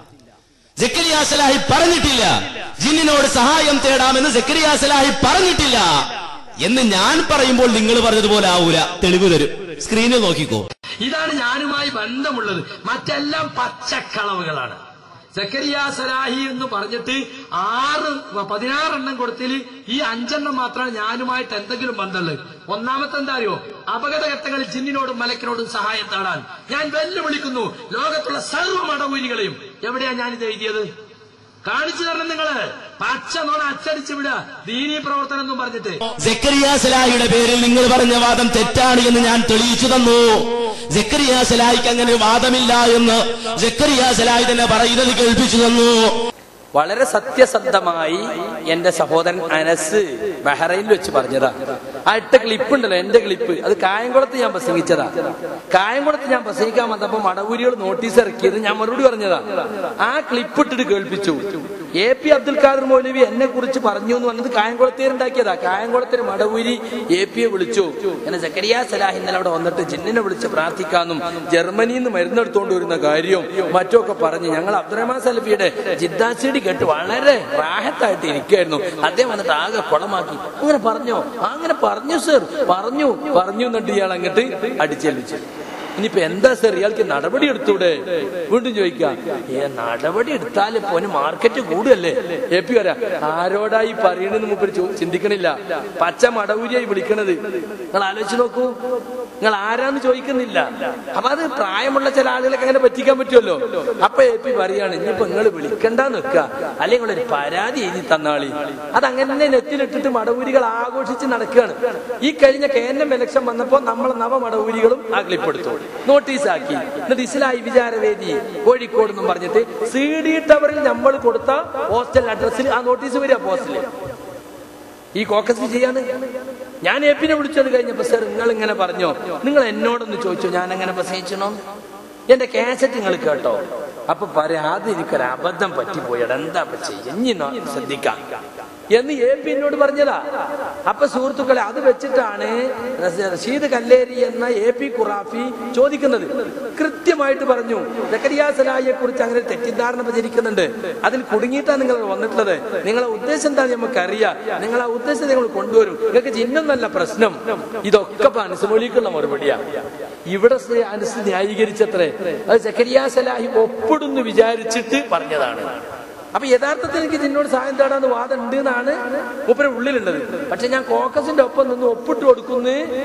S4: ജക്കരിയ സലാഹി പറഞ്ഞിട്ടില്ല ജിന്നിനോട് സഹായം തേടാമെന്ന് ജക്കരിയ സലാഹി പറഞ്ഞിട്ടില്ല എന്ന് ഞാൻ പറയുമ്പോൾ നിങ്ങൾ പറഞ്ഞതുപോലെ ആവൂല തെളിവ് തരും സ്ക്രീനിൽ നോക്കിക്കോ
S1: ഇതാണ് ഞാനുമായി ബന്ധമുള്ളത് മറ്റെല്ലാം പച്ചക്കളവുകളാണ് സക്കരിയ സലാഹി എന്ന് പറഞ്ഞിട്ട് ആറ് പതിനാറെണ്ണം കൊടുത്തിൽ ഈ അഞ്ചെണ്ണം മാത്രമാണ് ഞാനുമായിട്ട് എന്തെങ്കിലും ബന്ധമുള്ളത് ഒന്നാമത്തെ എന്താ അറിയോ അപകടഘട്ടങ്ങളിൽ ജിന്നിനോടും മലക്കിനോടും സഹായം തേടാൻ ഞാൻ വെല്ലുവിളിക്കുന്നു ലോകത്തുള്ള സർവ്വ മടവൂരികളെയും എവിടെയാ ഞാനിത് എഴുതിയത് കാണിച്ചു തരണം നിങ്ങള് പച്ച നോണ അച്ചടിച്ചു വിടുക ദീനീ പ്രവർത്തനം എന്നും പറഞ്ഞിട്ട്
S4: ജക്കരിയ സലാഹിയുടെ പേരിൽ നിങ്ങൾ പറഞ്ഞ വാദം തെറ്റാണ് എന്ന് ഞാൻ തെളിയിച്ചു തന്നു ജക്കരിയ സലാഹിക്ക് അങ്ങനെ വാദമില്ല എന്ന് ജക്കരിയ സലാഹി തന്നെ പറയുന്നത് കേൾപ്പിച്ചു തന്നു
S1: വളരെ സത്യസന്ധമായി എന്റെ സഹോദരൻ അനസ് ബഹ്റൈനിൽ വെച്ച് പറഞ്ഞതാ ആ ഇട്ട ക്ലിപ്പ് ഉണ്ടല്ലോ എന്റെ ക്ലിപ്പ് അത് കായംകുളത്ത് ഞാൻ പ്രസംഗിച്ചതാ കായംകുളത്ത് ഞാൻ പ്രസംഗിക്കാൻ വന്നപ്പോ മടവൂരികൾ നോട്ടീസ് ഇറക്കിയത് ഞാൻ മറുപടി പറഞ്ഞതാ ആ ക്ലിപ്പ് ഇട്ടിട്ട് കേൾപ്പിച്ചു എ പി അബ്ദുൽ ഖാദർ മൗലവി എന്നെ കുറിച്ച് പറഞ്ഞു എന്ന് പറഞ്ഞത് കായംകുളത്തേരുണ്ടാക്കിയതാ കായംകുളത്തിന് മടവൂരി എ പിയെ വിളിച്ചു എന്നെ സക്കരിയ സലാഹ് ഇന്നലെ അവിടെ വന്നിട്ട് ജിന്നിനെ വിളിച്ച് പ്രാർത്ഥിക്കാന്നും ജർമ്മനിയിൽ നിന്ന് മരുന്നെടുത്തോണ്ട് വരുന്ന കാര്യവും മറ്റുമൊക്കെ പറഞ്ഞ് ഞങ്ങൾ അബ്ദുറഹ്മാൻ സലഫിയുടെ ജിദ്ദാസിഡി കേട്ട് വളരെ റാഹത്തായിട്ട് ഇരിക്കായിരുന്നു അദ്ദേഹം വന്നിട്ട് ആകെ കുളമാക്കി അങ്ങനെ പറഞ്ഞോ "ആ, അങ്ങനെ പറഞ്ഞു സർ പറഞ്ഞു പറഞ്ഞു എന്നിട്ട് ഇയാൾ അങ്ങോട്ട് അടിച്ചേൽപ്പിച്ചു ഇനിയിപ്പോ എന്താ സർ ഇയാൾക്ക് നടപടി എടുത്തൂടെ വീണ്ടും ചോദിക്കാം ഏ നടപടി എടുത്താൽ ഇപ്പൊ അവന് മാർക്കറ്റ് കൂടുകയല്ലേ എ പി വരാ ആരോടായി പറയണെന്ന് മുമ്പ് ചിന്തിക്കണില്ല പച്ച മടവൂരിയായി വിളിക്കണത് നിങ്ങൾ ആലോചിച്ച് നോക്കൂ നിങ്ങൾ ആരാന്ന് ചോദിക്കുന്നില്ല അപ്പൊ അത് പ്രായമുള്ള ചില ആളുകളൊക്കെ അങ്ങനെ പറ്റിക്കാൻ പറ്റുമല്ലോ അപ്പൊ എ പി പറയാണ് ഇനിയിപ്പോ നിങ്ങൾ വിളിക്കണ്ട നിൽക്കുക അല്ലെങ്കിൽ നിങ്ങളൊരു പരാതി എഴുതി തന്നാളി അത് അങ്ങനെ നെറ്റിലിട്ടിട്ട് മടവൂരികൾ ആഘോഷിച്ച് നടക്കുകയാണ് ഈ കഴിഞ്ഞ കേന്ദ്രം ഇലക്ഷൻ വന്നപ്പോ നമ്മളെ നവ മടവൂരികളും ആ ക്ലിപ്പ് എടുത്തു നോട്ടീസ് ആക്കി എന്നിട്ട് ഇസ്ലായി വിചാരവേദി കോഴിക്കോട് എന്നും പറഞ്ഞിട്ട് സി ഡി ടവറിൽ നമ്മൾ കൊടുത്ത പോസ്റ്റൽ അഡ്രസ്സിൽ ആ നോട്ടീസ് വരിക പോസ്റ്റില് ഈ കോക്കസ് ചെയ്യാന്ന് ഞാൻ എപ്പിനെ വിളിച്ചത് കഴിഞ്ഞപ്പോ സാർ നിങ്ങൾ ഇങ്ങനെ പറഞ്ഞോ നിങ്ങൾ എന്നോടൊന്ന് ചോദിച്ചോ ഞാൻ അങ്ങനെ പ്രസംഗിച്ചണോ എന്റെ കാസറ്റ് നിങ്ങൾ കേട്ടോ അപ്പൊ പറയാ അത് എനിക്കൊരു അബദ്ധം പറ്റിപ്പോയടാ എന്താ ഇപ്പൊ ചെയ്യ ഇനി നോ- ശ്രദ്ധിക്കാം എന്ന് എ പി എന്നോട് പറഞ്ഞതാ അപ്പൊ സുഹൃത്തുക്കളെ അത് വെച്ചിട്ടാണ് റസ- റഷീദ് കല്ലേരി എന്ന എ പി ഖുറാഫി ചോദിക്കുന്നത് കൃത്യമായിട്ട് പറഞ്ഞു സക്കരിയ സലാഹിയെ കുറിച്ച് അങ്ങനെ തെറ്റിദ്ധാരണ പ്രചരിക്കുന്നുണ്ട് അതിൽ കുടുങ്ങിയിട്ടാണ് നിങ്ങൾ വന്നിട്ടുള്ളത് നിങ്ങളെ ഉദ്ദേശം എന്താണെന്ന് നമുക്കറിയാം നിങ്ങൾ ആ ഉദ്ദേശം നിങ്ങൾ കൊണ്ടുവരും നിങ്ങൾക്ക് ചിഹ്നമൊന്നല്ല പ്രശ്നം ഇതൊക്കെ ഇപ്പൊ അനുസമോലിക്കുള്ള മറുപടിയാ ഇവിടെ ശ്രീ അനുസ് ന്യായീകരിച്ചത്രേ അത് സക്കരിയ സലാഹി ഒപ്പിടുന്നു വിചാരിച്ചിട്ട് പറഞ്ഞതാണ് അപ്പൊ യഥാർത്ഥത്തിൽ എനിക്ക് ഇതിനോട് സഹായം തേടാന്ന് വാദം ഉണ്ട് എന്നാണ് മൂപ്പരെ ഉള്ളിലുള്ളത് പക്ഷെ ഞാൻ കോക്കസിന്റെ ഒപ്പം നിന്ന് ഒപ്പിട്ട് കൊടുക്കുന്നു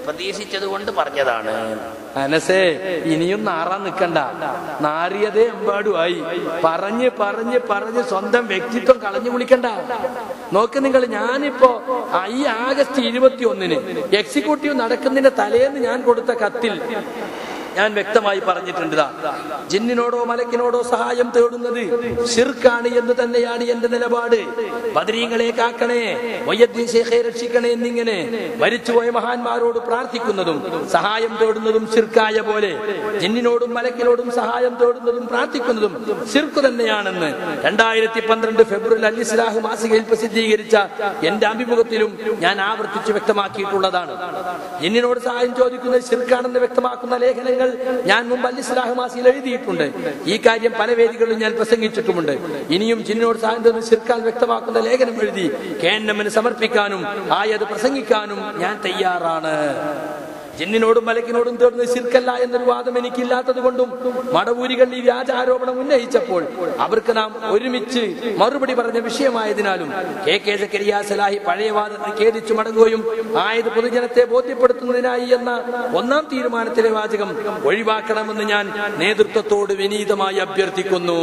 S5: പ്രതീക്ഷിച്ചത് കൊണ്ട് പറഞ്ഞതാണ്
S1: അനസേ ഇനിയും നാറാൻ നിക്കണ്ട നാറിയതേ എമ്പാടുമായി പറഞ്ഞ് പറഞ്ഞ് പറഞ്ഞ് സ്വന്തം വ്യക്തിത്വം കളഞ്ഞു കുളിക്കണ്ട നോക്ക് നിങ്ങൾ ഞാനിപ്പോ ആ ഈ ആഗസ്റ്റ് ഇരുപത്തി ഒന്നിന് എക്സിക്യൂട്ടീവ് നടക്കുന്നതിന്റെ തലേന്ന് ഞാൻ കൊടുത്ത കത്തിൽ ഞാൻ വ്യക്തമായി പറഞ്ഞിട്ടുണ്ട് ദാ. ജിന്നിനോടോ മലക്കിനോടോ സഹായം തേടുന്നത് ഷിർക്കാണ് എന്ന് തന്നെയാണ് എന്റെ നിലപാട് ബദരീങ്ങളെ കാക്കണേ വയ്യദ്ദീൻ ശേഖയെ രക്ഷിക്കണേ എന്നിങ്ങനെ മരിച്ചുപോയ മഹാന്മാരോട് പ്രാർത്ഥിക്കുന്നതും സഹായം തേടുന്നതും ഷിർക്കായ പോലെ ജിന്നിനോടും മലക്കിനോടും സഹായം തേടുന്നതും പ്രാർത്ഥിക്കുന്നതും ഷിർക്ക് തന്നെയാണെന്ന് രണ്ടായിരത്തി പന്ത്രണ്ട് ഫെബ്രുവരി അൽ ഇസ്ലാഹ് മാസികയിൽ പ്രസിദ്ധീകരിച്ച എന്റെ അഭിമുഖത്തിലും ഞാൻ ആവർത്തിച്ച് വ്യക്തമാക്കിയിട്ടുള്ളതാണ് ജിന്നിനോട് സഹായം ചോദിക്കുന്നത് ഷിർക്കാണെന്ന് വ്യക്തമാക്കുന്ന ലേഖനങ്ങൾ ഞാൻ മുമ്പ് അൽ ഇസ്ലാഹ് മാസികയിൽ എഴുതിയിട്ടുണ്ട് ഈ കാര്യം പല വേദികളിലും ഞാൻ പ്രസംഗിച്ചിട്ടുമുണ്ട് ഇനിയും ജിന്നിനോട് സഹായം തോന്നുന്ന ഷിർക്കാൻ വ്യക്തമാക്കുന്ന ലേഖനം എഴുതി കെ എൻ എമ്മിന് സമർപ്പിക്കാനും ആയത് പ്രസംഗിക്കാനും ഞാൻ തയ്യാറാണ് ജിന്നിനോടും മലക്കിനോടും തേടുന്ന ശിർക്കല്ല എന്നൊരു വാദം എനിക്കില്ലാത്തത് കൊണ്ടും മടവൂരികൾ ഈ വ്യാജ ആരോപണം ഉന്നയിച്ചപ്പോൾ അവർക്ക് നാം ഒരുമിച്ച് മറുപടി പറഞ്ഞ വിഷയമായതിനാലും കെ കെ സക്കരിയ സലാഹി പഴയ വാദത്തിന് ഖേദിച്ചു മടങ്ങുകയും ആയത് പൊതുജനത്തെ ബോധ്യപ്പെടുത്തുന്നതിനായി എന്ന ഒന്നാം തീരുമാനത്തിലെ വാചകം ഒഴിവാക്കണമെന്ന് ഞാൻ നേതൃത്വത്തോട് വിനീതമായി അഭ്യർത്ഥിക്കുന്നു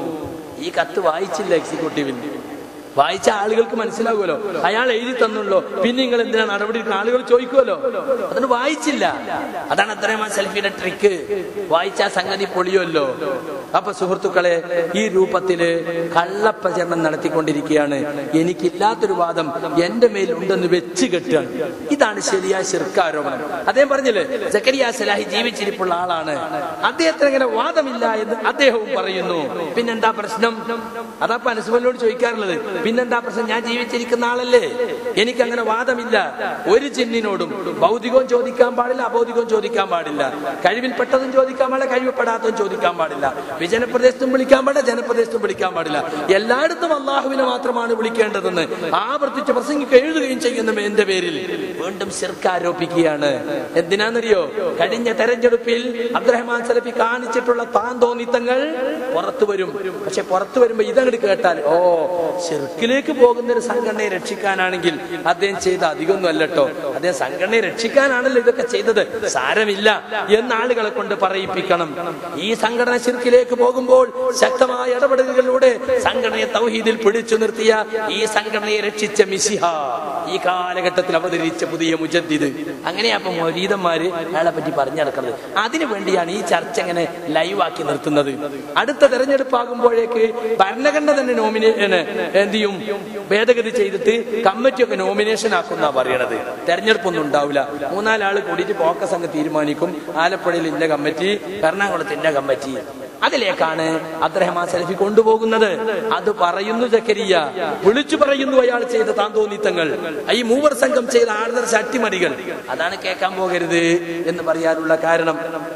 S1: ഈ കത്ത് വായിച്ചില്ല എക്സിക്യൂട്ടീവിന് വായിച്ച ആളുകൾക്ക് മനസ്സിലാകുമല്ലോ അയാൾ എഴുതി തന്നുള്ളൂ പിന്നെ നിങ്ങൾ എന്തിനാ നടപടി എടുക്കുന്നത്? ആളുകൾ ചോദിക്കുമല്ലോ അതിന് വായിച്ചില്ല അതാണ് അത്രയും ആ സെൽഫിയുടെ ട്രിക്ക് വായിച്ച ആ സംഗതി പൊളിയുമല്ലോ അപ്പൊ സുഹൃത്തുക്കളെ ഈ രൂപത്തില് കള്ളപ്രചരണം നടത്തിക്കൊണ്ടിരിക്കുകയാണ് എനിക്കില്ലാത്തൊരു വാദം എന്റെ മേൽ ഉണ്ടെന്ന് വെച്ച് കെട്ടുകയാണ് ഇതാണ് ശരിയായ ശിർക്കാരോപണം അദ്ദേഹം പറഞ്ഞില്ലേ ജക്കരിയ സലാഹി ജീവിച്ചിരിപ്പുള്ള ആളാണ് അദ്ദേഹത്തിന് അങ്ങനെ വാദമില്ല എന്ന് അദ്ദേഹവും പറയുന്നു പിന്നെന്താ പ്രശ്നം അതാ പനസുമലിനോട് ചോദിക്കാറുള്ളത് പിന്നെന്താ പ്രശ്നം ഞാൻ ജീവിച്ചിരിക്കുന്ന ആളല്ലേ എനിക്ക് അങ്ങനെ വാദമില്ല ഒരു ചിന്നിനോടും ഭൗതികവും ചോദിക്കാൻ പാടില്ല അഭൗതികവും ചോദിക്കാൻ പാടില്ല കഴിവിൽപ്പെട്ടതും ചോദിക്കാൻ പാടില്ല കഴിവിൽപ്പെടാത്തതും ചോദിക്കാൻ പാടില്ല വിജനപ്രദേശത്തും വിളിക്കാൻ പാടില്ല ജനപ്രദേശത്തും വിളിക്കാൻ പാടില്ല എല്ലായിടത്തും അള്ളാഹുവിനെ മാത്രമാണ് വിളിക്കേണ്ടതെന്ന് ആവർത്തിച്ച് പ്രസംഗിക്കുക എഴുതുകയും ചെയ്യുന്ന എന്റെ പേരിൽ വീണ്ടും ശിർക്ക് ആരോപിക്കുകയാണ് എന്തിനാണെന്നറിയോ കഴിഞ്ഞ തെരഞ്ഞെടുപ്പിൽ അബ്ദുറഹ്മാൻ സലഫി കാണിച്ചിട്ടുള്ള താൻ തോന്നിത്തങ്ങൾ പുറത്തു വരും പക്ഷെ പുറത്തു വരുമ്പോ ഇതങ്ങോട്ട് കേട്ടാൽ ഓ ഷിർക്കിലേക്ക് പോകുന്ന ഒരു സംഘടനയെ രക്ഷിക്കാനാണെങ്കിൽ അദ്ദേഹം ചെയ്ത അധികമൊന്നും അല്ലട്ടോ അദ്ദേഹം സംഘടനയെ രക്ഷിക്കാനാണല്ലോ ഇതൊക്കെ ചെയ്തത് സാരമില്ല എന്ന് ആളുകളെ കൊണ്ട് പറയിപ്പിക്കണം ഈ സംഘടന ഷിർക്കിലേക്ക് പോകുമ്പോൾ ശക്തമായ ഇടപെടലുകളിലൂടെ സംഘടനയെ തൗഹീദിൽ പിടിച്ചു നിർത്തിയ ഈ സംഘടനയെ രക്ഷിച്ച മിസിഹ ഈ കാലഘട്ടത്തിൽ അവതരിച്ച പുതിയ മുജദ്ദിദ് അങ്ങനെയാ അപ്പൊ മൊരീതന്മാര് അയാളെ പറ്റി പറഞ്ഞു നടക്കുന്നത് അതിനു വേണ്ടിയാണ് ഈ ചർച്ച ഇങ്ങനെ ലൈവാക്കി നിർത്തുന്നത് അടുത്ത തെരഞ്ഞെടുപ്പാകുമ്പോഴേക്ക് ഭരണഘടന തന്നെ നോമിനേഷൻ എന്ത് ചെയ്യും ഭേദഗതി ചെയ്തിട്ട് കമ്മിറ്റിയൊക്കെ നോമിനേഷൻ ആക്കുന്ന പറയണത് തെരഞ്ഞെടുപ്പൊന്നും ഉണ്ടാവില്ല മൂന്നാലാള് കൂടിയിട്ട് പോക്ക സംഘം തീരുമാനിക്കും ആലപ്പുഴയിൽ ഇന്ന കമ്മിറ്റി എറണാകുളത്ത് ഇന്ന കമ്മിറ്റി അതിലേക്കാണ് അബ്ദുറഹ്മാൻ സലഫി കൊണ്ടുപോകുന്നത് അത് പറയുന്നു ജക്കരിയ വിളിച്ചു പറയുന്നു അയാൾ ചെയ്ത താന്തോന്നിത്തങ്ങൾ ഈ മൂവർ സംഘം ചെയ്ത ആദർശ അട്ടിമറികൾ അതാണ് കേൾക്കാൻ പോകരുത് എന്ന് പറയാനുള്ള കാരണം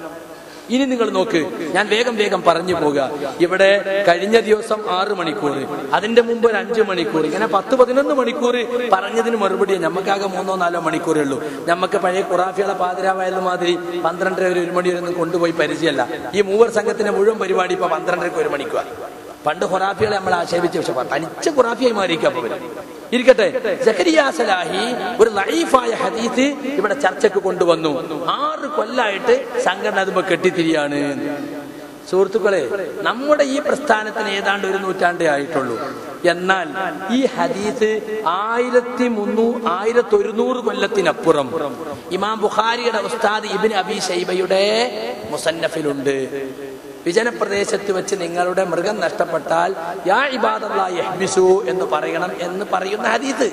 S1: ഇനി നിങ്ങൾ നോക്ക് ഞാൻ വേഗം വേഗം പറഞ്ഞു പോകുക ഇവിടെ കഴിഞ്ഞ ദിവസം ആറ് മണിക്കൂർ അതിന്റെ മുമ്പ് ഒരു അഞ്ചു മണിക്കൂർ ഇങ്ങനെ പത്ത് പതിനൊന്ന് മണിക്കൂർ പറഞ്ഞതിന് മറുപടി നമുക്കാകെ മൂന്നോ നാലോ മണിക്കൂറേ ഉള്ളൂ നമുക്ക് പഴയ കുറാഫികളെ പാതിരാവായത് മാതിരി പന്ത്രണ്ടര വരെ ഒരു മണി വരെ ഒന്നും കൊണ്ടുപോയി പരിചയമല്ല ഈ മൂവർ സംഘത്തിന്റെ മുഴുവൻ പരിപാടി ഇപ്പൊ പന്ത്രണ്ടരക്ക് ഒരു മണിക്കൂർ പണ്ട് ഖുറാഫികളെ നമ്മൾ ആക്ഷേപിച്ച പക്ഷെ തനിച്ച ഖുറാഫിയായി മാറിയിക്കാൻ പോലും ഇരിക്കട്ടെ സക്കരിയ സലാഹി ഒരു ലൈഫായ ഹദീസ് ഇവിടെ ചർച്ചയ്ക്ക് കൊണ്ടുവന്നു ആറ് കൊല്ലായിട്ട് സംഘടന അതുമ്പോ കെട്ടിത്തിരിയാണ് സുഹൃത്തുക്കളെ നമ്മുടെ ഈ പ്രസ്ഥാനത്തിന് ഏതാണ്ട് ഒരു നൂറ്റാണ്ടേ ആയിട്ടുള്ളൂ എന്നാൽ ഈ ഹദീസ് ആയിരത്തി മുന്നൂ ആയിരത്തി ഒരുന്നൂറ് കൊല്ലത്തിനപ്പുറം ഇമാം ബുഖാരിയുടെ ഉസ്താദ് ഇബിൻ അബി ഷൈബയുടെ മുസന്നഫിലുണ്ട് വിജനപ്രദേശത്ത് വെച്ച് നിങ്ങളുടെ മൃഗം നഷ്ടപ്പെട്ടാൽ യാ ഇബാദല്ലാ യഹ്ബിസു എന്ന് പറയണം എന്ന് പറയുന്ന ഹദീസ്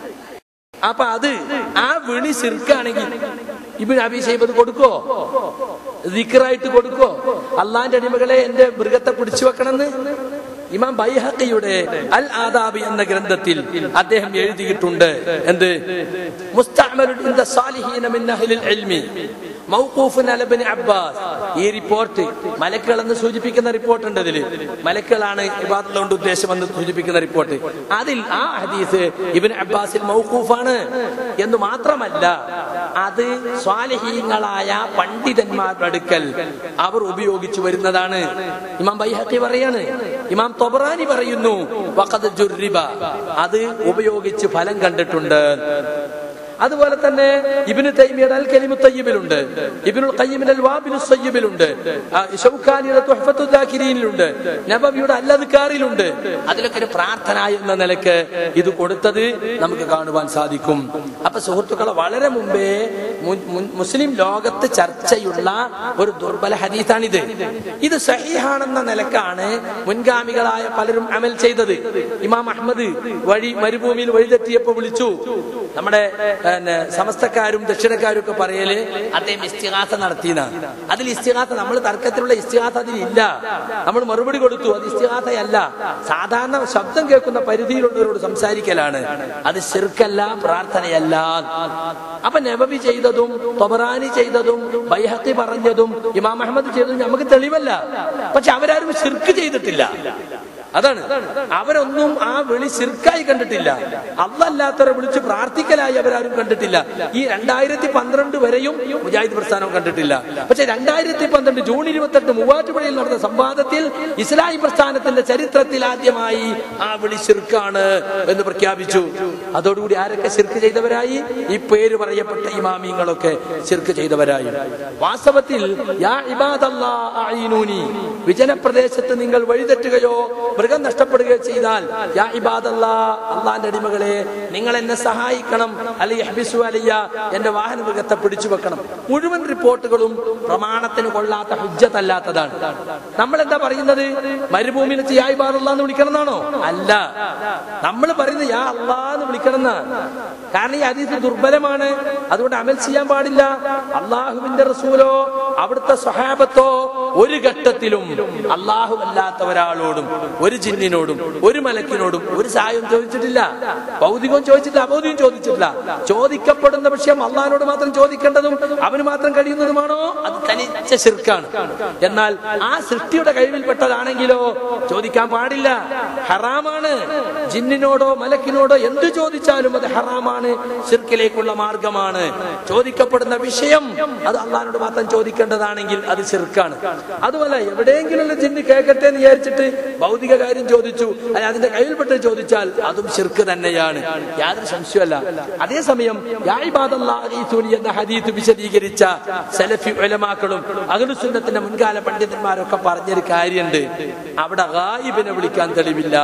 S1: അപ്പൊ അത് ആ വിളി ശിർക്കാണെങ്കിൽ ഇബിൻ അഭിഷേബ് കൊടുക്കോ ദിക്കറായിട്ട് കൊടുക്കോ അള്ളാന്റെ അടിമകളെ എന്റെ മൃഗത്തെ പിടിച്ചു വെക്കണമെന്ന് ഇമാം ബൈഹഖിയുടെ അൽ ആദാബി എന്ന ഗ്രന്ഥത്തിൽ അദ്ദേഹം എഴുതിയിട്ടുണ്ട് എന്ത് മുസ്തഅമലുൻ ഇൻദ സാലിഹീന മിൻ അഹ്ലിൽ ഇൽമി മൗഖൂഫുൻ അല ഇബ്നു അബ്ബാസ് ഈ റിപ്പോർട്ട് മലക്കുകൾ എന്ന് സൂചിപ്പിക്കുന്ന റിപ്പോർട്ട് ഉണ്ട് ഇതിൽ മലക്കുകളാണ് ഇബാദത്ത് കൊണ്ട് ഉദ്ദേശം എന്ന് സൂചിപ്പിക്കുന്ന റിപ്പോർട്ട് അതിൽ ആ ഹദീസ് ഇബിൻ അബ്ബാസിൽ മൗഖൂഫാണ് എന്ന് മാത്രമല്ല അത് സ്വാലിഹീങ്ങളായ പണ്ഡിതന്മാരുടെ അടുക്കൽ അവർ ഉപയോഗിച്ചു വരുന്നതാണ് ഇമാം ബൈഹത്തി പറയാണ് ഇമാം തൊബറാനി പറയുന്നു വഖദ് ജുർരിബ അത് ഉപയോഗിച്ച് ഫലം കണ്ടിട്ടുണ്ട് അതുപോലെ തന്നെ ഇബിന് തൈമിയുടെ അൽ കലിമു തയ്യിബിലുണ്ട് ഇബിനുൽ ഖയ്യിമിന്റെ അൽ വാബിലു സയ്യിബിലുണ്ട് ആ, ഷൗക്കാനിയുടെ തുഹ്ഫത്തു ദാക്കിരീനിലുണ്ട് നബവിയുടെ അല്ലദ്കാറിലുണ്ട് അതിലൊക്കെ ഒരു പ്രാർത്ഥന എന്ന നിലക്ക് ഇത് കൊടുത്തത് നമുക്ക് കാണുവാൻ സാധിക്കും അപ്പൊ സുഹൃത്തുക്കളെ വളരെ മുമ്പേ മുൻ- മുൻ- മുസ്ലിം ലോകത്ത് ചർച്ചയുള്ള ഒരു ദുർബല ഹദീസാണിത് ഇത് സഹീഹാണെന്ന നിലക്കാണ് മുൻഗാമികളായ പലരും അമൽ ചെയ്തത് ഇമാം അഹമ്മദ് വഴി മരുഭൂമിയിൽ വഴിതെറ്റിയപ്പോ വിളിച്ചു നമ്മുടെ പിന്നെ, സമസ്തക്കാരും ദക്ഷിണക്കാരും ഒക്കെ പറയല് അദ്ദേഹം ഇസ്തിഹാസ നടത്തിയെന്ന അതിൽ ഇസ്തിഹാസ നമ്മൾ തർക്കത്തിലുള്ള ഇസ്തിഹാസ അതിലില്ല നമ്മൾ മറുപടി കൊടുത്തു അത് ഇസ്തിഹാസയല്ല സാധാരണ ശബ്ദം കേൾക്കുന്ന പരിധിയിലുള്ളവരോട് സംസാരിക്കലാണ് അത് ശിർക്കല്ല പ്രാർത്ഥനയല്ല അപ്പൊ നബവി ചെയ്തതും തൊബറാനി ചെയ്തതും ബൈഹത്തി പറഞ്ഞതും ഇമാം അഹമ്മദ് ചെയ്തതും നമുക്ക് തെളിവല്ല പക്ഷെ അവരാരും ശിർക്ക് ചെയ്തിട്ടില്ല അതാണ് അവരൊന്നും ആ വിളി ശിർക്കായി കണ്ടിട്ടില്ല അല്ലല്ലാത്തവരെ വിളിച്ച് പ്രാർത്ഥിക്കലായി അവരാരും കണ്ടിട്ടില്ല ഈ രണ്ടായിരത്തി പന്ത്രണ്ട് വരെയും മുജാഹിദ് പ്രസ്ഥാനം കണ്ടിട്ടില്ല പക്ഷെ രണ്ടായിരത്തി പന്ത്രണ്ട് ജൂൺ ഇരുപത്തെട്ട് മൂവാറ്റുപുഴയിൽ നടന്ന സംവാദത്തിൽ ഇസ്ലാഹി പ്രസ്ഥാനത്തിന്റെ ചരിത്രത്തിൽ ആദ്യമായി ആ വിളി ശിർക്കാണ് എന്ന് പ്രഖ്യാപിച്ചു അതോടുകൂടി ആരൊക്കെ ശിർക്ക് ചെയ്തവരായി ഈ പേര് പറയപ്പെട്ട ഇമാമിങ്ങളൊക്കെ ശിർക്ക് ചെയ്തവരായി വാസ്തവത്തിൽ യാ ഇബാദല്ലാ അഈനൂനി വിജനപ്രദേശത്ത് നിങ്ങൾ വഴിതെറ്റുകയോ മൃഗം നഷ്ടപ്പെടുകയോ ചെയ്താൽ യാ ഇബാദല്ലാ അള്ളാന്റെ അടിമകളെ നിങ്ങൾ എന്നെ സഹായിക്കണം അല്ലെ ഹബിസു അലിയ എന്റെ വാഹന മൃഗത്തെ പിടിച്ചു വെക്കണം മുഴുവൻ റിപ്പോർട്ടുകളും പ്രമാണത്തിന് കൊള്ളാത്ത ഹുജ്ജത്തല്ലാത്തതാണ് നമ്മൾ എന്താ പറയുന്നത് മരുഭൂമിയിൽ വെച്ച് യാ ഇബാദല്ലാ എന്ന് വിളിക്കണം എന്നാണോ അല്ല നമ്മൾ പറയുന്നത് യാ അള്ളാ എന്ന് വിളിക്കണം എന്നാ കാരണം ഈ ഹദീസ് ദുർബലമാണ് അതുകൊണ്ട് അമൽ ചെയ്യാൻ പാടില്ല അള്ളാഹുവിന്റെ റസൂലോ അവിടുത്തെ സ്വഹാബത്തോ ഒരു ഘട്ടത്തിലും അള്ളാഹു അല്ലാത്ത ഒരാളോടും ഒരു ജിന്നിനോടും ഒരു മലക്കിനോടും ഒരു സഹായം ചോദിച്ചിട്ടില്ല ഭൗതികവും ചോദിച്ചിട്ടില്ല അഭൗതികവും ചോദിച്ചിട്ടില്ല ചോദിക്കപ്പെടുന്ന വിഷയം അള്ളാഹിനോട് മാത്രം ചോദിക്കേണ്ടതും അവന് മാത്രം കഴിയുന്നതുമാണോ അത് തനിച്ച ശിർക്കാണ് എന്നാൽ ആ സൃഷ്ടിയുടെ കഴിവിൽപ്പെട്ടതാണെങ്കിലോ ചോദിക്കാൻ പാടില്ല ഹറാമാണ് ജിന്നിനോടോ മലക്കിനോടോ എന്ത് ചോദിച്ചാലും അത് ഹറാമാണ് ശിർക്കിലേക്കുള്ള മാർഗമാണ് ചോദിക്കപ്പെടുന്ന വിഷയം അത് അള്ളഹാനോട് മാത്രം ചോദിക്കേണ്ടതാണെങ്കിൽ അത് ശിർക്കാണ് അതുമല്ല എവിടെയെങ്കിലും ഉള്ള ജിന്ന് കേൾക്കട്ടെ എന്ന് വിചാരിച്ചിട്ട് ഭൗതിക കാര്യം ചോദിച്ചു അല്ല അതിന്റെ കയ്യിൽപ്പെട്ട് ചോദിച്ചാൽ അതും ശിർക്ക് തന്നെയാണ് യാതൊരു സംശയമല്ല അതേസമയം യാ ഇബാദല്ലാഹി ഈസൂനി എന്ന ഹദീത്ത് വിശദീകരിച്ച സലഫി ഉലമാക്കളും അഖിലുസുന്നത്തിന്റെ മുൻകാല പണ്ഡിതന്മാരൊക്കെ പറഞ്ഞൊരു കാര്യമുണ്ട് അവിടെ ഗായിബിനെ വിളിക്കാൻ തെളിവില്ല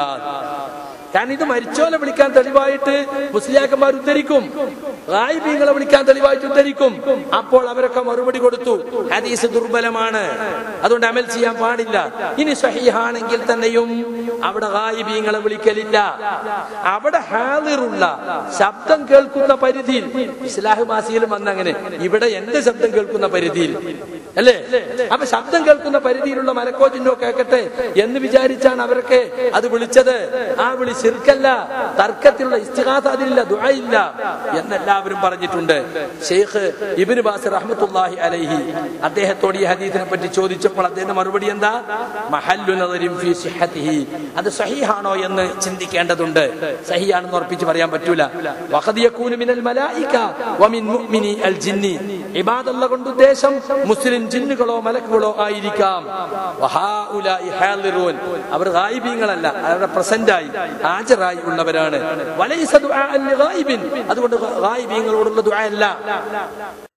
S1: കാരണം ഇത് മരിച്ചോലെ വിളിക്കാൻ തെളിവായിട്ട് മുസ്ലിയാക്കന്മാർ ഉദ്ധരിക്കും ഗായിബീങ്ങളെ വിളിക്കാൻ തെളിവായിട്ട് ഉദ്ധരിക്കും അപ്പോൾ അവരൊക്കെ മറുപടി കൊടുത്തു ഹദീസ് ദുർബലമാണ് അതുകൊണ്ട് അമൽ ചെയ്യാൻ പാടില്ല ഇനി സഹിഹാണെങ്കിൽ തന്നെയും അവിടെ ഗായിബീങ്ങളെ വിളിക്കലില്ല അവിടെ ഹാദിറുള്ള ശബ്ദം കേൾക്കുന്ന പരിധിയിൽ ഇസ്ലാഹ് മാസിയിലും വന്നങ്ങനെ ഇവിടെ എന്റെ ശബ്ദം കേൾക്കുന്ന പരിധിയിൽ അല്ലേ അപ്പൊ ശബ്ദം കേൾക്കുന്ന പരിധിയിലുള്ള മലക്കോ ചിഹ്നോ കേൾക്കട്ടെ എന്ന് വിചാരിച്ചാണ് അവരൊക്കെ അത് വിളിച്ചത് ആ വിളി ശിർക്കല്ല തർക്കത്തിലുള്ള ഇസ്തിഹാസ അതിലില്ല ദുആയില്ല എന്നെല്ലാവരും പറഞ്ഞിട്ടുണ്ട് ഷെയ്ഖ് ഇബ്നു ബാസ് റഹ്മത്തുള്ളാഹി അലൈഹി അദ്ദേഹത്തോട് ഈ ഹദീസിനെ പറ്റി ചോദിച്ചപ്പോൾ അദ്ദേഹം മറുപടി എന്താ മഹല്ലു നദരിൻ ഫീ സിഹ്ഹതിഹി അത് സഹീഹാണോ എന്ന് ചിന്തിക്കേണ്ടതുണ്ട് സഹിയാണെന്ന് ഉറപ്പിച്ച് പറയാൻ പറ്റൂല വഖദ് യകൂനു മിനൽ മലായിക വമിൻ മുഅ്മിനി അൽ ജിന്നി ഇബാദല്ല കൊണ്ട് ഉദ്ദേശം മുസ്ലിം ജിന്നുകളോ മലക്കുകളോ ആയിരിക്കാം വഹാഉലായി ഹാളിറൂൻ അവർ ഗായിബീങ്ങളല്ല അവരുടെ പ്രസന്റ് ആയി ഹാജരായി ഉള്ളവരാണ് വലൈസ ദുആ ലിഗായിബിൻ അതുകൊണ്ട് ഗായിബീങ്ങളോടുള്ള ദുആ അല്ല